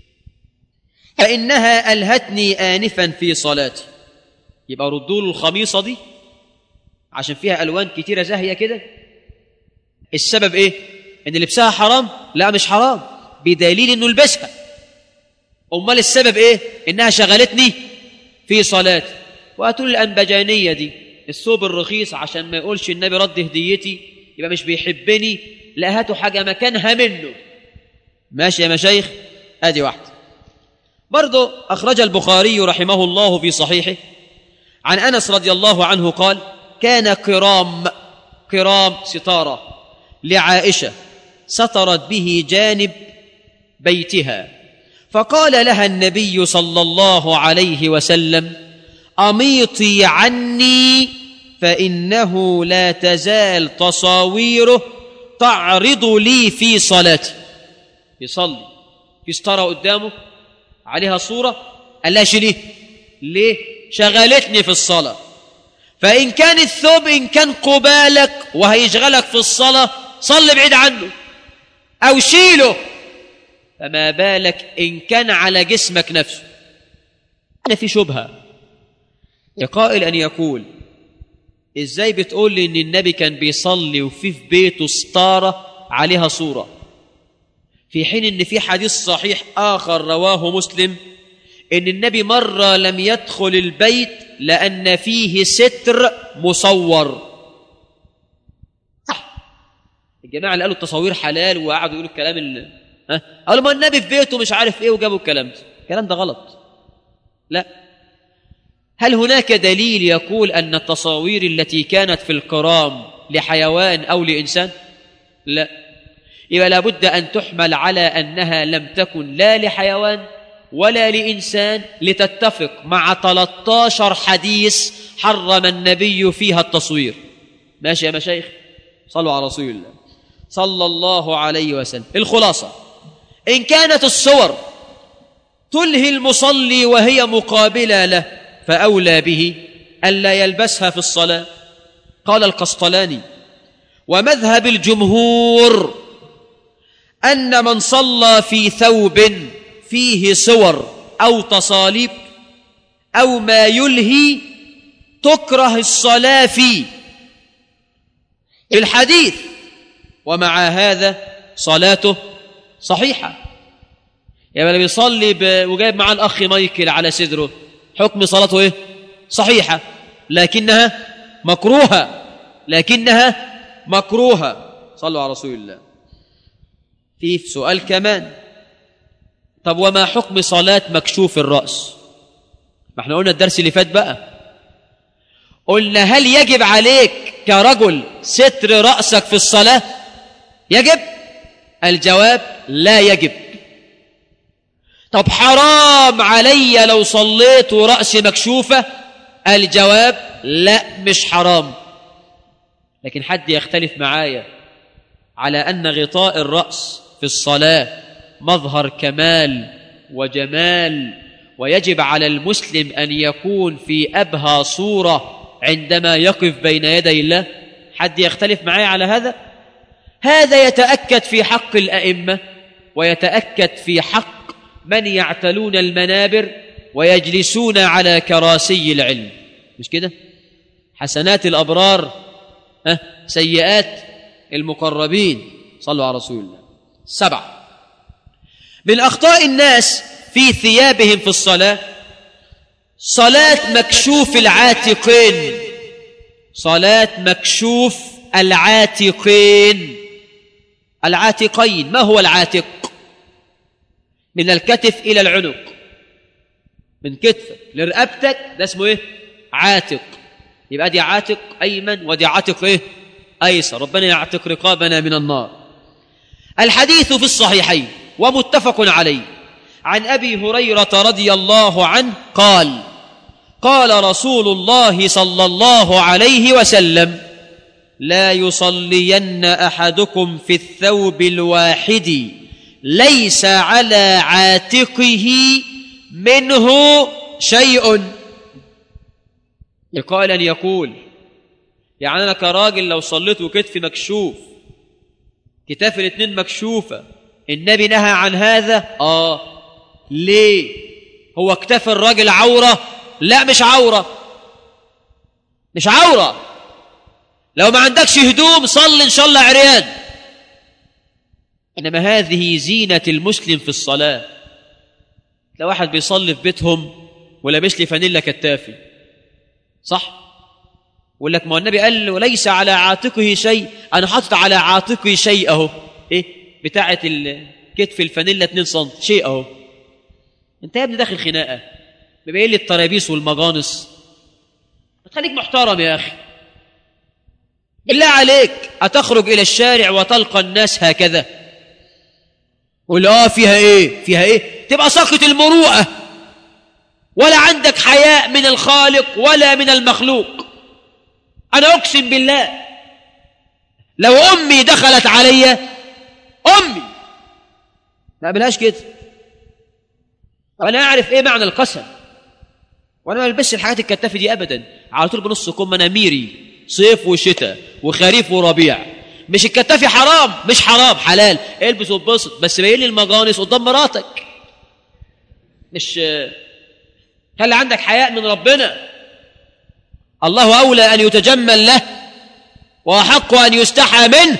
فإنها ألهتني آنفا في صلاتي يبقى ردوا له الخميصة دي عشان فيها ألوان كتيرة زاهية كده السبب إيه؟ إن لبسها حرام؟ لا مش حرام بدليل إنه لبسها أمال السبب إيه؟ إنها شغلتني في صلاتي وهاتوا لي الأنبجانية دي الثوب الرخيص عشان ما يقولش النبي رد هديتي يبقى مش بيحبني لا هاتوا حاجة مكانها منه ماشي يا مشايخ ادي واحدة برضو أخرج البخاري رحمه الله في صحيحه عن أنس رضي الله عنه قال كان قرام قرام ستارة لعائشة سترت به جانب بيتها فقال لها النبي صلى الله عليه وسلم أميطي عني فإنه لا تزال تصاويره تعرض لي في صلاتي يصلي في ستارة قدامه عليها صورة قال لها شيليه ليه شغلتني في الصلاة فإن كان الثوب إن كان قبالك وهيشغلك في الصلاة صل بعيد عنه أو شيله فما بالك إن كان على جسمك نفسه أنا في شبهة يقائل أن يقول إزاي بتقول لي إن النبي كان بيصلي وفي في بيته ستارة عليها صورة في حين إن في حديث صحيح آخر رواه مسلم إن النبي مرة لم يدخل البيت لأن فيه ستر مصور صح الجماعة اللي قالوا التصاوير حلال وقعدوا يقولوا الكلام اللي ها قالوا ما النبي في بيته مش عارف ايه وجابوا الكلام ده الكلام ده غلط لا هل هناك دليل يقول أن التصاوير التي كانت في الكرام لحيوان أو لإنسان لا يبقى لابد أن تحمل على أنها لم تكن لا لحيوان ولا لإنسان لتتفق مع 13 حديث حرم النبي فيها التصوير ماشي يا مشايخ صلوا على رسول الله صلى الله عليه وسلم الخلاصة إن كانت الصور تلهي المصلي وهي مقابلة له فأولى به ألا يلبسها في الصلاة قال القسطلاني ومذهب الجمهور أن من صلى في ثوب فيه صور أو تصاليب أو ما يلهي تكره الصلاة فيه الحديث ومع هذا صلاته صحيحة يعني اللي بيصلي ب... وجايب معاه الأخ مايكل على صدره حكم صلاته إيه؟ صحيحة لكنها مكروهة لكنها مكروهة صلوا على رسول الله في سؤال كمان طب وما حكم صلاة مكشوف الرأس ما احنا قلنا الدرس اللي فات بقى قلنا هل يجب عليك كرجل ستر رأسك في الصلاة يجب الجواب لا يجب طب حرام علي لو صليت ورأسي مكشوفة الجواب لا مش حرام لكن حد يختلف معايا على أن غطاء الرأس في الصلاة مظهر كمال وجمال ويجب على المسلم أن يكون في أبهى صورة عندما يقف بين يدي الله حد يختلف معايا على هذا هذا يتأكد في حق الأئمة ويتأكد في حق من يعتلون المنابر ويجلسون على كراسي العلم مش كده حسنات الأبرار ها سيئات المقربين صلوا على رسول الله سبعة من أخطاء الناس في ثيابهم في الصلاة صلاة مكشوف العاتقين صلاة مكشوف العاتقين العاتقين ما هو العاتق من الكتف إلى العنق من كتفك لرقبتك ده اسمه ايه عاتق يبقى دي عاتق أيمن ودي عاتق ايه أيسر ربنا يعتق رقابنا من النار الحديث في الصحيحين ومتفق عليه عن أبي هريرة رضي الله عنه قال قال رسول الله صلى الله عليه وسلم لا يصلين أحدكم في الثوب الواحد ليس على عاتقه منه شيء قال أن يقول يعني أنا كراجل لو صليت وكتفي مكشوف كتاف الاثنين مكشوفة النبي نهى عن هذا آه ليه هو اكتاف الراجل عورة لا مش عورة مش عورة لو ما عندكش هدوم صل إن شاء الله عريان إنما هذه زينة المسلم في الصلاة لو واحد بيصلي في بيتهم ولابس لي فانيلا كتافي صح يقول لك ما النبي قال له ليس على عاتقه شيء انا حاطط على عاتقه شيء اهو ايه بتاعه الكتف الفانيلا 2 سم شيء اهو انت يا ابني داخل خناقه مبين لي الطرابيس والمجانس خليك محترم يا اخي بالله عليك أتخرج إلى الشارع وتلقى الناس هكذا قول اه فيها ايه فيها ايه تبقى ساقط المروءة ولا عندك حياء من الخالق ولا من المخلوق أنا أقسم بالله لو أمي دخلت علي أمي لا بلاش كده أنا أعرف إيه معنى القسم وأنا ما بلبسش الحاجات الكتافة دي أبدا على طول بنص كم أنا ميري صيف وشتاء وخريف وربيع مش الكتافي حرام مش حرام حلال البس واتبسط بس باين لي المجانس قدام مراتك مش خلي عندك حياء من ربنا الله أولى أن يتجمل له وأحق أن يستحى منه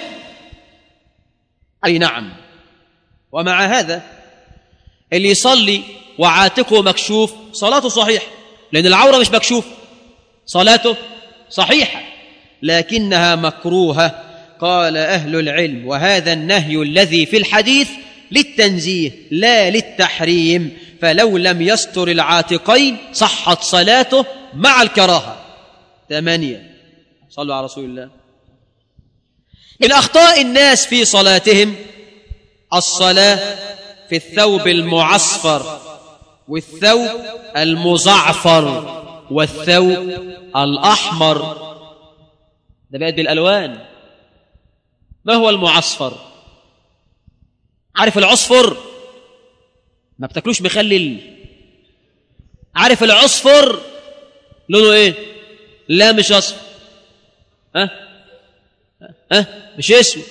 أي نعم ومع هذا اللي يصلي وعاتقه مكشوف صلاته صحيحة لأن العورة مش مكشوف صلاته صحيحة لكنها مكروهة قال أهل العلم وهذا النهي الذي في الحديث للتنزيه لا للتحريم فلو لم يستر العاتقين صحت صلاته مع الكراهة ثمانية صلوا على رسول الله من أخطاء الناس في صلاتهم الصلاة في الثوب المعصفر والثوب المزعفر والثوب الأحمر ده بقت بالألوان ما هو المعصفر عارف العصفر ما بتاكلوش مخلل عارف العصفر لونه ايه لا مش اصفر ها ها مش اسود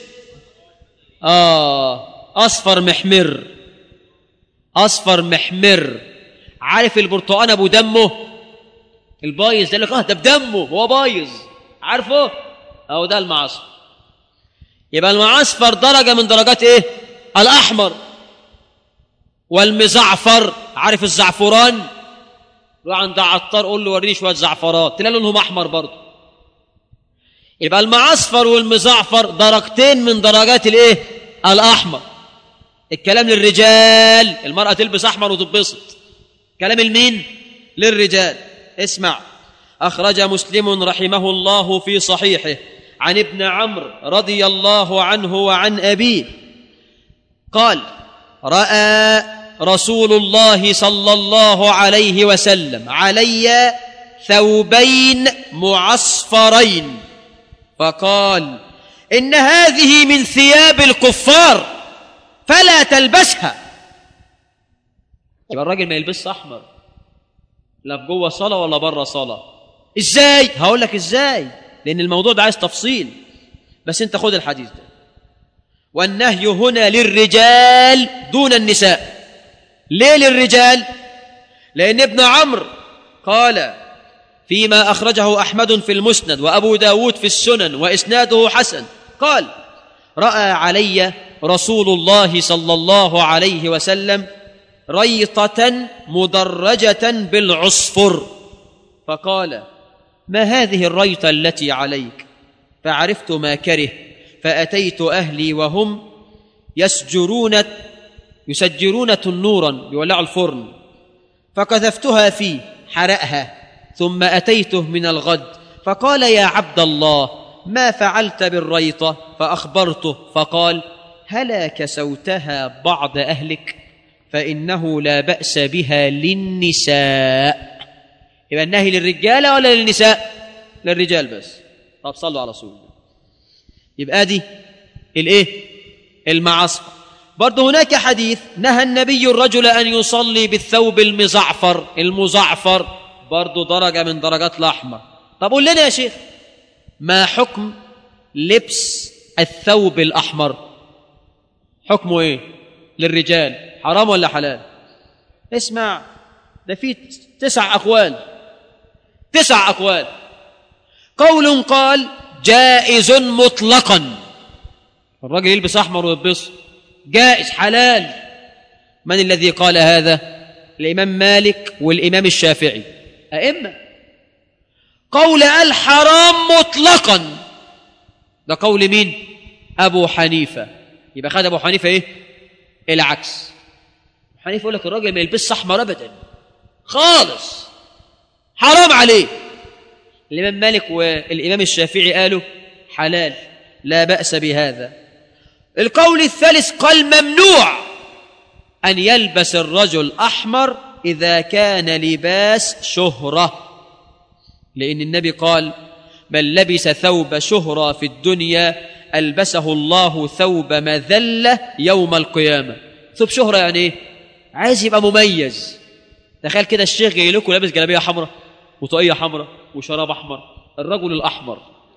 اه اصفر محمر اصفر محمر عارف البرتقال ابو دمه البايظ ده لك اه ده بدمه هو بايظ عارفه اهو ده المعصفر يبقى المعصفر درجه من درجات ايه الاحمر والمزعفر عارف الزعفران روح عند عطار قول له وريني شويه زعفرات تلاقي لونهم احمر برضه يبقى المعصفر والمزعفر درجتين من درجات الايه الاحمر الكلام للرجال المراه تلبس احمر وتتبسط كلام المين للرجال اسمع اخرج مسلم رحمه الله في صحيحه عن ابن عمرو رضي الله عنه وعن ابيه قال راى رسول الله صلى الله عليه وسلم علي ثوبين معصفرين فقال ان هذه من ثياب الكفار فلا تلبسها يبقى الراجل ما يلبسش احمر لا في جوه صلاه ولا بره صلاه ازاي هقول لك ازاي لان الموضوع ده عايز تفصيل بس انت خد الحديث ده والنهي هنا للرجال دون النساء ليه للرجال لان ابن عمرو قال فيما أخرجه أحمد في المسند وأبو داود في السنن وإسناده حسن قال رأى علي رسول الله صلى الله عليه وسلم ريطة مدرجة بالعصفر فقال ما هذه الريطة التي عليك فعرفت ما كره فأتيت أهلي وهم يسجرون يسجرون تنورا بيولعوا الفرن فكثفتها فيه حرقها ثم أتيته من الغد فقال يا عبد الله ما فعلت بالريطة فأخبرته فقال هلا كسوتها بعض أهلك فإنه لا بأس بها للنساء يبقى النهي للرجالة ولا للنساء للرجال بس طب صلوا على رسول الله يبقى دي الايه المعصفر برضه هناك حديث نهى النبي الرجل أن يصلي بالثوب المزعفر المزعفر برضه درجة من درجات الأحمر طب قول لنا يا شيخ ما حكم لبس الثوب الأحمر حكمه إيه للرجال حرام ولا حلال اسمع ده في تسع أقوال تسع أقوال قول قال جائز مطلقا الراجل يلبس أحمر ويلبس جائز حلال من الذي قال هذا الإمام مالك والإمام الشافعي أئمة قول الحرام مطلقا ده قول مين أبو حنيفة يبقى خد أبو حنيفة إيه العكس أبو حنيفة يقول لك الراجل ما يلبسش أحمر أبدا خالص حرام عليه الإمام مالك والإمام الشافعي قالوا حلال لا بأس بهذا القول الثالث قال ممنوع أن يلبس الرجل أحمر إذا كان لباس شهرة لأن النبي قال من لبس ثوب شهرة في الدنيا ألبسه الله ثوب مذلة يوم القيامة ثوب شهرة يعني إيه؟ عايز يبقى مميز تخيل كده الشيخ جاي لكم لابس جلابية حمراء وطاقية حمراء وشراب أحمر الرجل الأحمر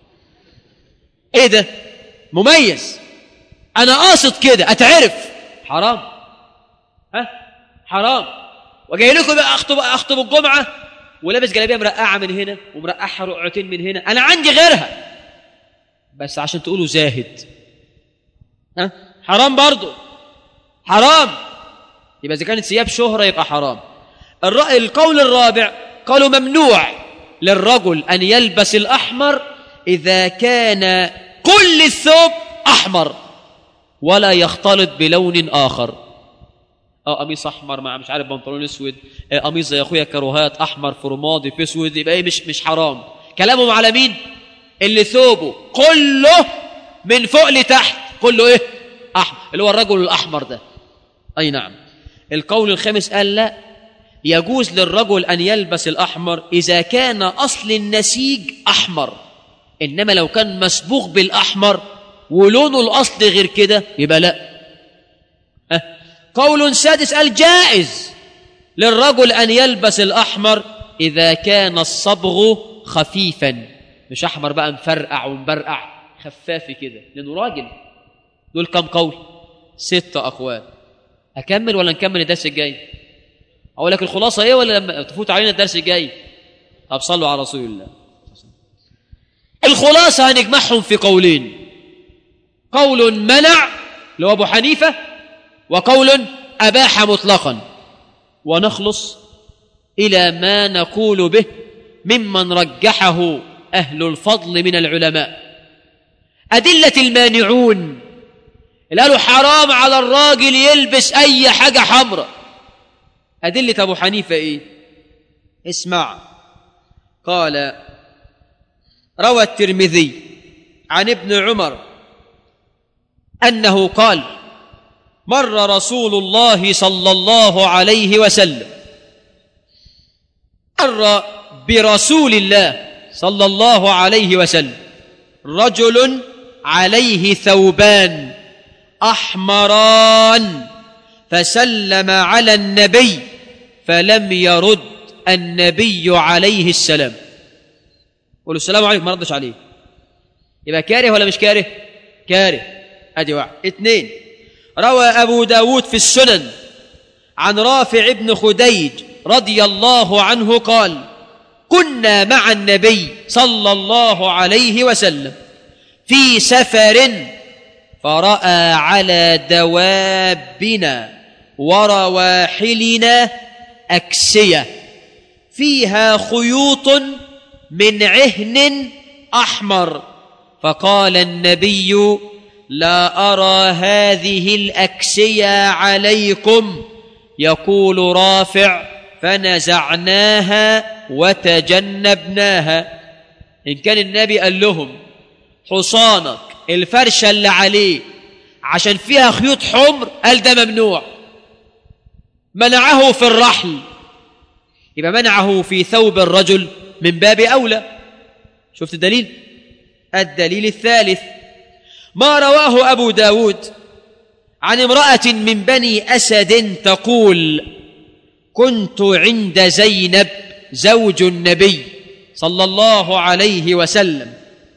إيه ده؟ مميز أنا قاصد كده أتعرف حرام ها؟ حرام وجاي لكم بقى اخطب اخطب الجمعه ولابس جلابيه مرقعه من هنا ومرقعها رقعتين من هنا انا عندي غيرها بس عشان تقولوا زاهد ها حرام برضو حرام يبقى اذا كانت ثياب شهره يبقى حرام الرأي القول الرابع قالوا ممنوع للرجل ان يلبس الاحمر اذا كان كل الثوب احمر ولا يختلط بلون اخر اه قميص احمر مع مش عارف بنطلون اسود آه قميص زي اخويا كروهات احمر في رمادي في اسود يبقى ايه مش مش حرام كلامهم على مين اللي ثوبه كله من فوق لتحت كله ايه احمر اللي هو الرجل الاحمر ده اي نعم القول الخامس قال لا يجوز للرجل ان يلبس الاحمر اذا كان اصل النسيج احمر انما لو كان مسبوغ بالاحمر ولونه الاصلي غير كده يبقى لا أه. قول سادس قال جائز للرجل أن يلبس الأحمر إذا كان الصبغ خفيفا مش أحمر بقى مفرقع ومبرقع خفافي كده لأنه راجل دول كم قول ست أقوال أكمل ولا نكمل الدرس الجاي أقول لك الخلاصة إيه ولا لما تفوت علينا الدرس الجاي طب صلوا على رسول الله الخلاصة هنجمعهم في قولين قول منع اللي هو أبو حنيفة وقول أباح مطلقا ونخلص إلى ما نقول به ممن رجحه أهل الفضل من العلماء أدلة المانعون اللي قالوا حرام على الراجل يلبس أي حاجة حمراء أدلة أبو حنيفة إيه اسمع قال روى الترمذي عن ابن عمر أنه قال مر رسول الله صلى الله عليه وسلم مر برسول الله صلى الله عليه وسلم رجل عليه ثوبان احمران فسلم على النبي فلم يرد النبي عليه السلام قولوا السلام عليكم ما ردش عليه يبقى كاره ولا مش كاره كاره ادي واحد اثنين روى ابو داود في السنن عن رافع بن خديج رضي الله عنه قال كنا مع النبي صلى الله عليه وسلم في سفر فراى على دوابنا ورواحلنا اكسيه فيها خيوط من عهن احمر فقال النبي لا ارى هذه الاكسيه عليكم يقول رافع فنزعناها وتجنبناها ان كان النبي قال لهم حصانك الفرشه اللي عليه عشان فيها خيوط حمر قال ده ممنوع منعه في الرحل يبقى منعه في ثوب الرجل من باب اولى شفت الدليل الدليل الثالث ما رواه ابو داود عن امراه من بني اسد تقول كنت عند زينب زوج النبي صلى الله عليه وسلم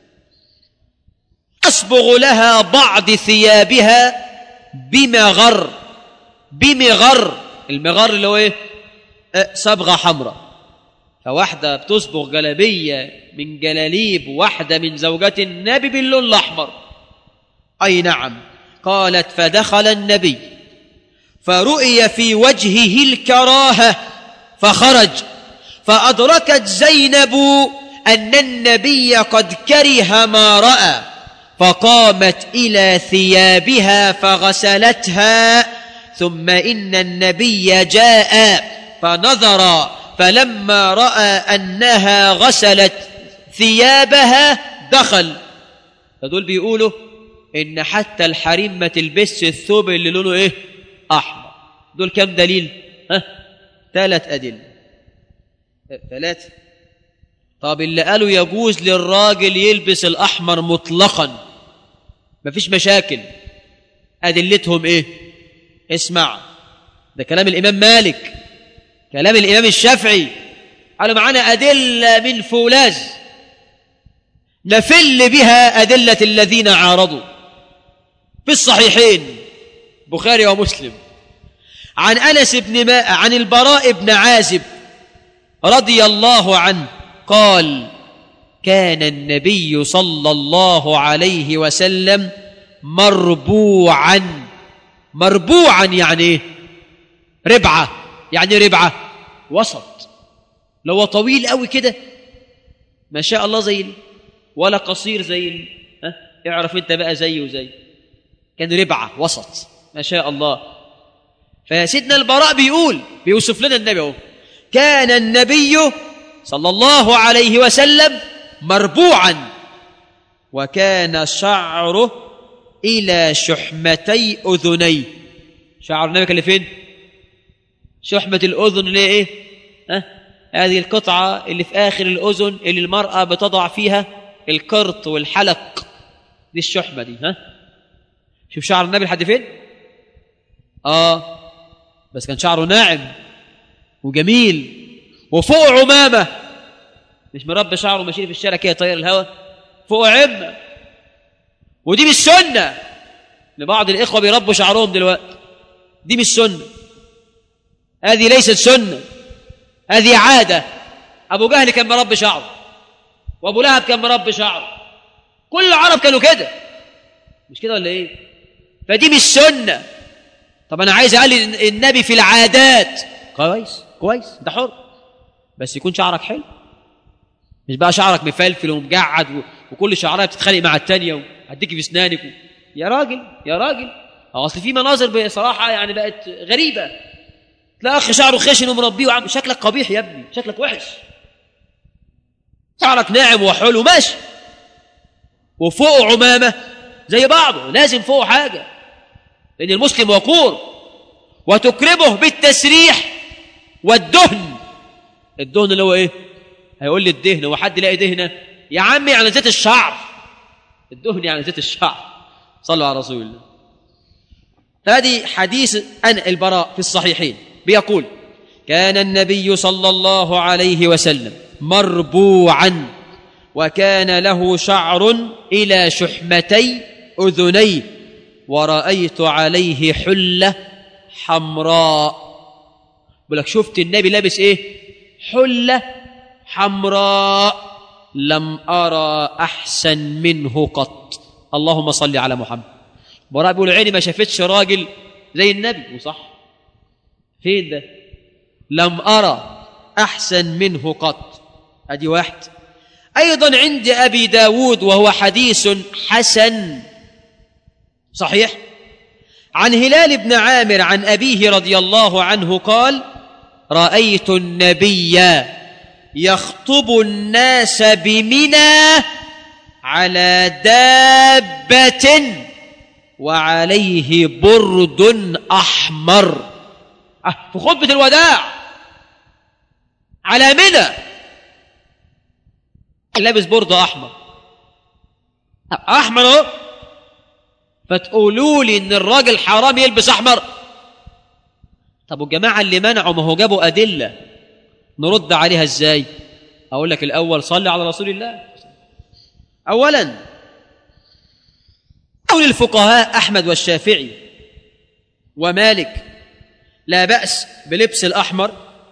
اصبغ لها بعض ثيابها بمغر بمغر المغر اللي هو ايه أه صبغه حمراء فواحده بتصبغ جلابيه من جلاليب واحده من زوجات النبي باللون الاحمر اي نعم قالت فدخل النبي فرؤي في وجهه الكراهه فخرج فادركت زينب ان النبي قد كره ما راى فقامت الى ثيابها فغسلتها ثم ان النبي جاء فنظر فلما راى انها غسلت ثيابها دخل فدول بيقولوا ان حتى الحريم ما تلبسش الثوب اللي لونه ايه احمر دول كم دليل ها ثلاث ادله ثلاثه طب اللي قالوا يجوز للراجل يلبس الاحمر مطلقا مفيش مشاكل ادلتهم ايه اسمع ده كلام الامام مالك كلام الامام الشافعي قالوا معانا ادله من فولاذ نفل بها ادله الذين عارضوا في الصحيحين بخاري ومسلم عن انس بن ماء عن البراء بن عازب رضي الله عنه قال كان النبي صلى الله عليه وسلم مربوعا مربوعا يعني ايه ربعه يعني ربعه وسط لو طويل قوي كده ما شاء الله زي ال... ولا قصير زي ال... ها اعرف انت بقى زيه وزي كان ربعه وسط ما شاء الله فسيدنا البراء بيقول بيوصف لنا النبي اهو كان النبي صلى الله عليه وسلم مربوعا وكان شعره الى شحمتي اذنيه شعر النبي كان فين شحمه الاذن اللي ايه ها هذه القطعه اللي في اخر الاذن اللي المراه بتضع فيها القرط والحلق دي الشحمه دي ها شوف شعر النبي لحد فين اه بس كان شعره ناعم وجميل وفوق عمامه مش مربي شعره ماشي في الشارع كده طاير الهوا فوق عمه ودي مش سنه لبعض الاخوه بيربوا شعرهم دلوقتي دي مش سنه هذه ليست سنه هذه عاده ابو جهل كان مربي شعره وابو لهب كان مربي شعره كل العرب كانوا كده مش كده ولا ايه فدي مش سنه طب انا عايز اقلد النبي في العادات كويس كويس ده حر بس يكون شعرك حلو مش بقى شعرك مفلفل ومجعد و... وكل شعرها بتتخانق مع التانية وهديكي في اسنانك و... يا راجل يا راجل هو اصل في مناظر بصراحه يعني بقت غريبه تلاقي اخ شعره خشن ومربيه وعم شكلك قبيح يا ابني شكلك وحش شعرك ناعم وحلو ماشي وفوق عمامه زي بعضه لازم فوق حاجه لان المسلم وقور وتكرمه بالتسريح والدهن الدهن اللي هو ايه هيقول لي الدهن هو حد يلاقي دهنه يا عمي على زيت الشعر الدهن يعني زيت الشعر صلوا على رسول الله هذه حديث أن البراء في الصحيحين بيقول كان النبي صلى الله عليه وسلم مربوعا وكان له شعر إلى شحمتي أذنيه ورأيت عليه حلة حمراء بقول لك شفت النبي لابس ايه حلة حمراء لم أرى أحسن منه قط اللهم صل على محمد براء بيقول عيني ما شافتش راجل زي النبي وصح فين ده لم أرى أحسن منه قط أدي واحد أيضا عند أبي داود وهو حديث حسن صحيح عن هلال بن عامر عن أبيه رضي الله عنه قال رأيت النبي يخطب الناس بمنى على دابة وعليه برد أحمر في خطبة الوداع على منى لابس برد أحمر أحمر أهو فتقولوا لي إن الراجل حرام يلبس أحمر طب والجماعة اللي منعوا ما هو جابوا أدلة نرد عليها إزاي أقول لك الأول صلي على رسول الله أولا قول الفقهاء أحمد والشافعي ومالك لا بأس بلبس الأحمر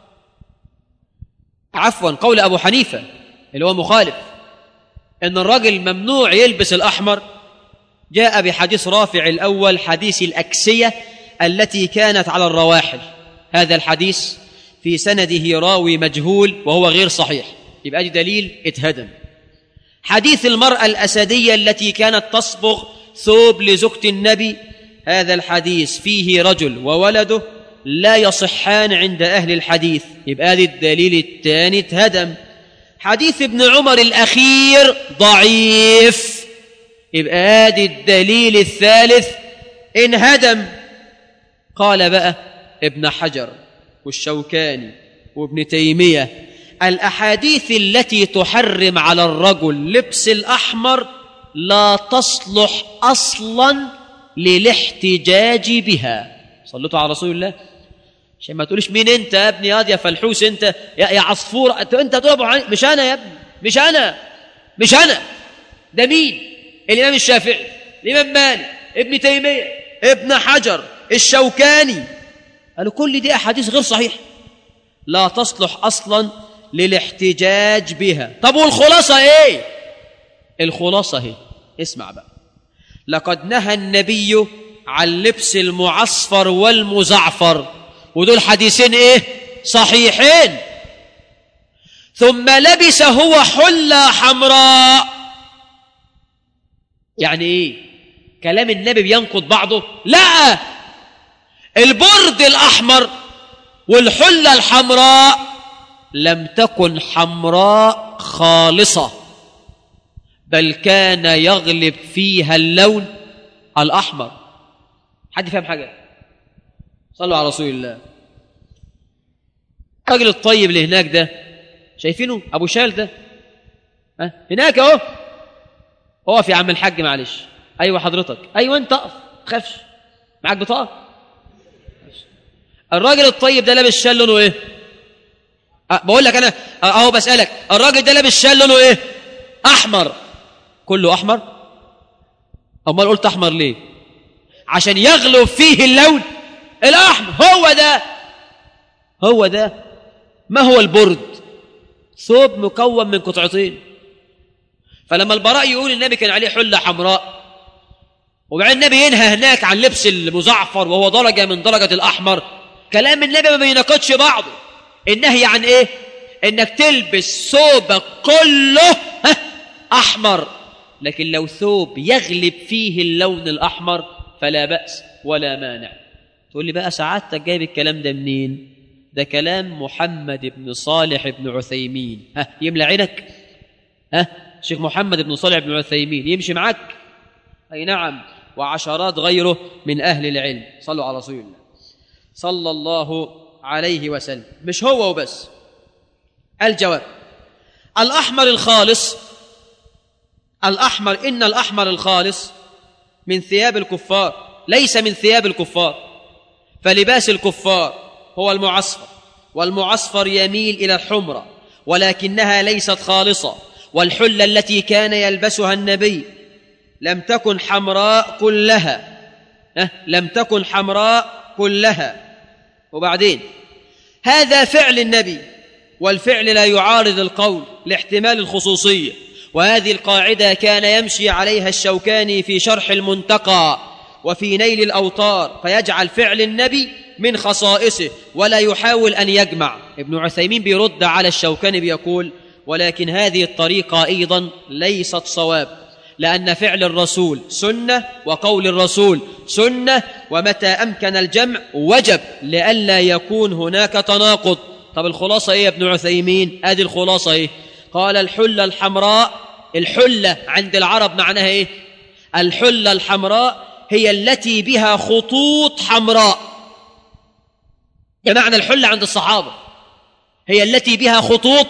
عفوا قول أبو حنيفة اللي هو مخالف أن الرجل ممنوع يلبس الأحمر جاء بحديث رافع الأول حديث الأكسية التي كانت على الرواحل هذا الحديث في سنده راوي مجهول وهو غير صحيح يبقى دي دليل اتهدم حديث المرأة الأسدية التي كانت تصبغ ثوب لزوجة النبي هذا الحديث فيه رجل وولده لا يصحان عند أهل الحديث يبقى هذا الدليل الثاني اتهدم حديث ابن عمر الأخير ضعيف يبقى هذا الدليل الثالث انهدم قال بقى ابن حجر والشوكاني وابن تيمية الأحاديث التي تحرم على الرجل لبس الأحمر لا تصلح أصلا للاحتجاج بها صليتوا على رسول الله عشان ما تقوليش مين انت يا ابني يا فلحوس انت يا, يا عصفور انت انت تقول ابو حنيفه مش انا يا ابني مش انا مش انا ده مين الامام الشافعي الامام مالك ابن تيميه ابن حجر الشوكاني قالوا كل دي احاديث غير صحيحه لا تصلح اصلا للاحتجاج بها طب والخلاصه ايه الخلاصه اهي اسمع بقى لقد نهى النبي عن لبس المعصفر والمزعفر ودول حديثين ايه صحيحين ثم لبس هو حلة حمراء يعني ايه كلام النبي بينقض بعضه لا البرد الأحمر والحلة الحمراء لم تكن حمراء خالصة بل كان يغلب فيها اللون الأحمر حد فاهم حاجة صلوا على رسول الله الراجل الطيب اللي هناك ده شايفينه أبو شال ده ها هناك أهو اقف يا عم الحاج معلش أيوة حضرتك أيوة أنت اقف تخافش معاك بطاقة الراجل الطيب ده لابس شال لونه إيه أه بقول لك انا اهو بسالك الراجل ده لابس شال لونه ايه احمر كله احمر امال قلت احمر ليه عشان يغلب فيه اللون الاحمر هو ده هو ده ما هو البرد ثوب مكون من قطعتين فلما البراء يقول النبي كان عليه حله حمراء وبعدين النبي ينهى هناك عن لبس المزعفر وهو درجه من درجه الاحمر كلام النبي ما بيناقضش بعضه النهي عن ايه انك تلبس ثوبك كله ها، احمر لكن لو ثوب يغلب فيه اللون الاحمر فلا باس ولا مانع تقول لي بقى سعادتك جايب الكلام ده منين ده كلام محمد بن صالح بن عثيمين ها يملى عينك ها شيخ محمد بن صالح بن عثيمين يمشي معاك اي نعم وعشرات غيره من اهل العلم صلوا على رسول الله صلى الله عليه وسلم مش هو وبس الجواب الأحمر الخالص الأحمر إن الأحمر الخالص من ثياب الكفار ليس من ثياب الكفار فلباس الكفار هو المعصفر والمعصفر يميل إلى الحمرة ولكنها ليست خالصة والحلة التي كان يلبسها النبي لم تكن حمراء كلها أه؟ لم تكن حمراء كلها وبعدين هذا فعل النبي والفعل لا يعارض القول لاحتمال الخصوصيه وهذه القاعده كان يمشي عليها الشوكاني في شرح المنتقى وفي نيل الاوطار فيجعل فعل النبي من خصائصه ولا يحاول ان يجمع ابن عثيمين بيرد على الشوكاني بيقول ولكن هذه الطريقه ايضا ليست صواب لأن فعل الرسول سنة وقول الرسول سنة ومتى أمكن الجمع وجب لئلا يكون هناك تناقض طب الخلاصة إيه يا ابن عثيمين هذه الخلاصة إيه قال الحلة الحمراء الحلة عند العرب معناها إيه الحلة الحمراء هي التي بها خطوط حمراء بمعنى الحلة عند الصحابة هي التي بها خطوط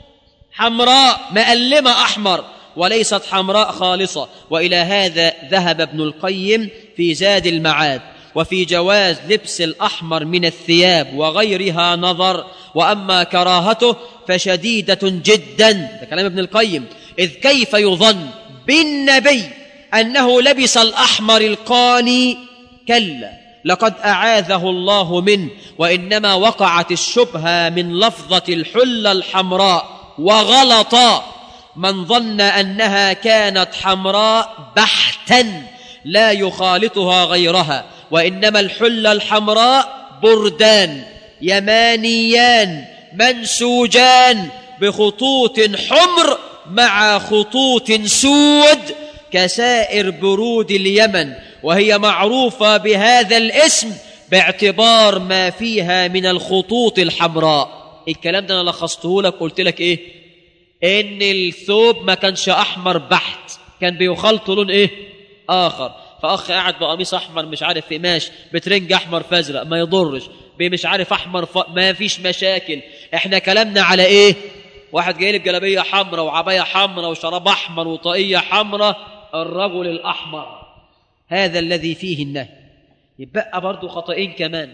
حمراء مألمة أحمر وليست حمراء خالصة والى هذا ذهب ابن القيم في زاد المعاد وفي جواز لبس الاحمر من الثياب وغيرها نظر واما كراهته فشديده جدا ده كلام ابن القيم اذ كيف يظن بالنبي انه لبس الاحمر القاني كلا لقد اعاذه الله منه وانما وقعت الشبهه من لفظه الحله الحمراء وغلط من ظن انها كانت حمراء بحتا لا يخالطها غيرها وانما الحله الحمراء بردان يمانيان منسوجان بخطوط حمر مع خطوط سود كسائر برود اليمن وهي معروفه بهذا الاسم باعتبار ما فيها من الخطوط الحمراء الكلام ده انا لخصته لك قلت لك ايه ان الثوب ما كانش احمر بحت كان بيخلط لون ايه اخر فاخ قاعد بقميص احمر مش عارف قماش بترنج احمر فازرق ما يضرش مش عارف احمر ف... ما فيش مشاكل احنا كلامنا على ايه واحد جاي لي بجلابيه حمراء وعبايه حمراء وشراب احمر وطاقيه حمراء الرجل الاحمر هذا الذي فيه النهي يبقى برضه خطئين كمان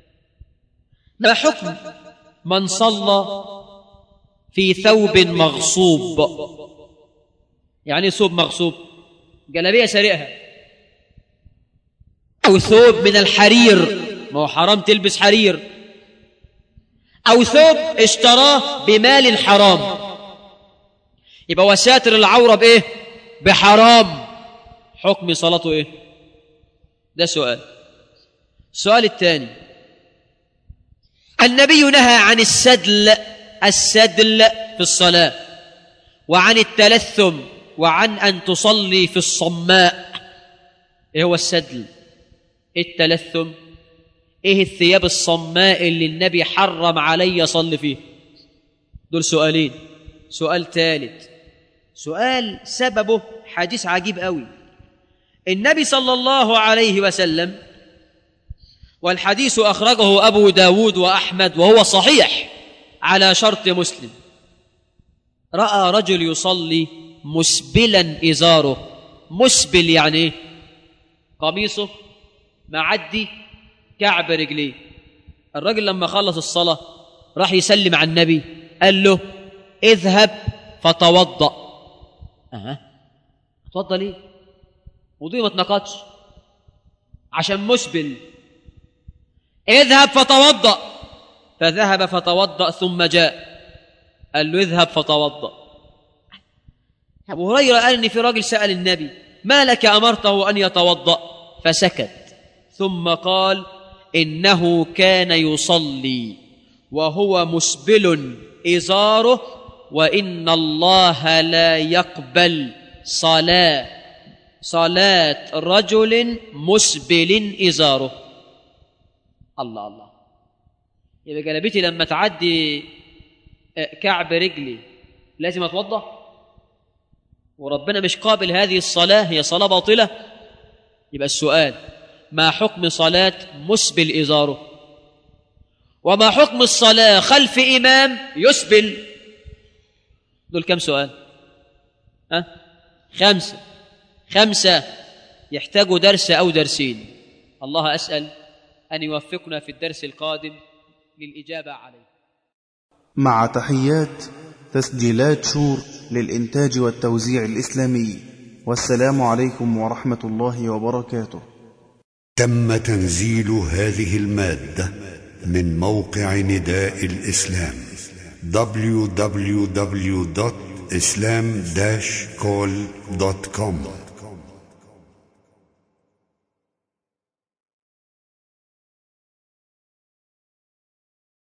ما حكم من صلى في ثوب مغصوب يعني إيه ثوب مغصوب جلابيه سرقها او ثوب من الحرير ما هو حرام تلبس حرير او ثوب اشتراه بمال حرام يبقى وساتر العوره بايه بحرام حكم صلاته ايه ده سؤال السؤال الثاني النبي نهى عن السدل السدل في الصلاة وعن التلثم وعن أن تصلي في الصماء إيه هو السدل إيه التلثم إيه الثياب الصماء اللي النبي حرم علي يصلي فيه دول سؤالين سؤال ثالث سؤال سببه حديث عجيب قوي النبي صلى الله عليه وسلم والحديث أخرجه أبو داود وأحمد وهو صحيح على شرط مسلم راى رجل يصلي مسبلا ازاره مسبل يعني ايه قميصه معدي كعب رجليه الراجل لما خلص الصلاه راح يسلم على النبي قال له اذهب فتوضأ أها اتوضأ ليه؟ وضوء ما اتنقضش عشان مسبل اذهب فتوضأ فذهب فتوضأ ثم جاء قال له اذهب فتوضأ أبو هريرة قال إن في راجل سأل النبي ما لك أمرته أن يتوضأ فسكت ثم قال إنه كان يصلي وهو مسبل إزاره وإن الله لا يقبل صلاة صلاة رجل مسبل إزاره الله الله يبقى جلبتي لما تعدي كعب رجلي لازم اتوضا وربنا مش قابل هذه الصلاه هي صلاه باطله يبقى السؤال ما حكم صلاه مسبل ازاره وما حكم الصلاه خلف امام يسبل دول كم سؤال ها خمسه خمسه يحتاجوا درس او درسين الله اسال ان يوفقنا في الدرس القادم للاجابه عليه مع تحيات تسجيلات شور للإنتاج والتوزيع الإسلامي والسلام عليكم ورحمة الله وبركاته تم تنزيل هذه المادة من موقع نداء الإسلام www.islam-call.com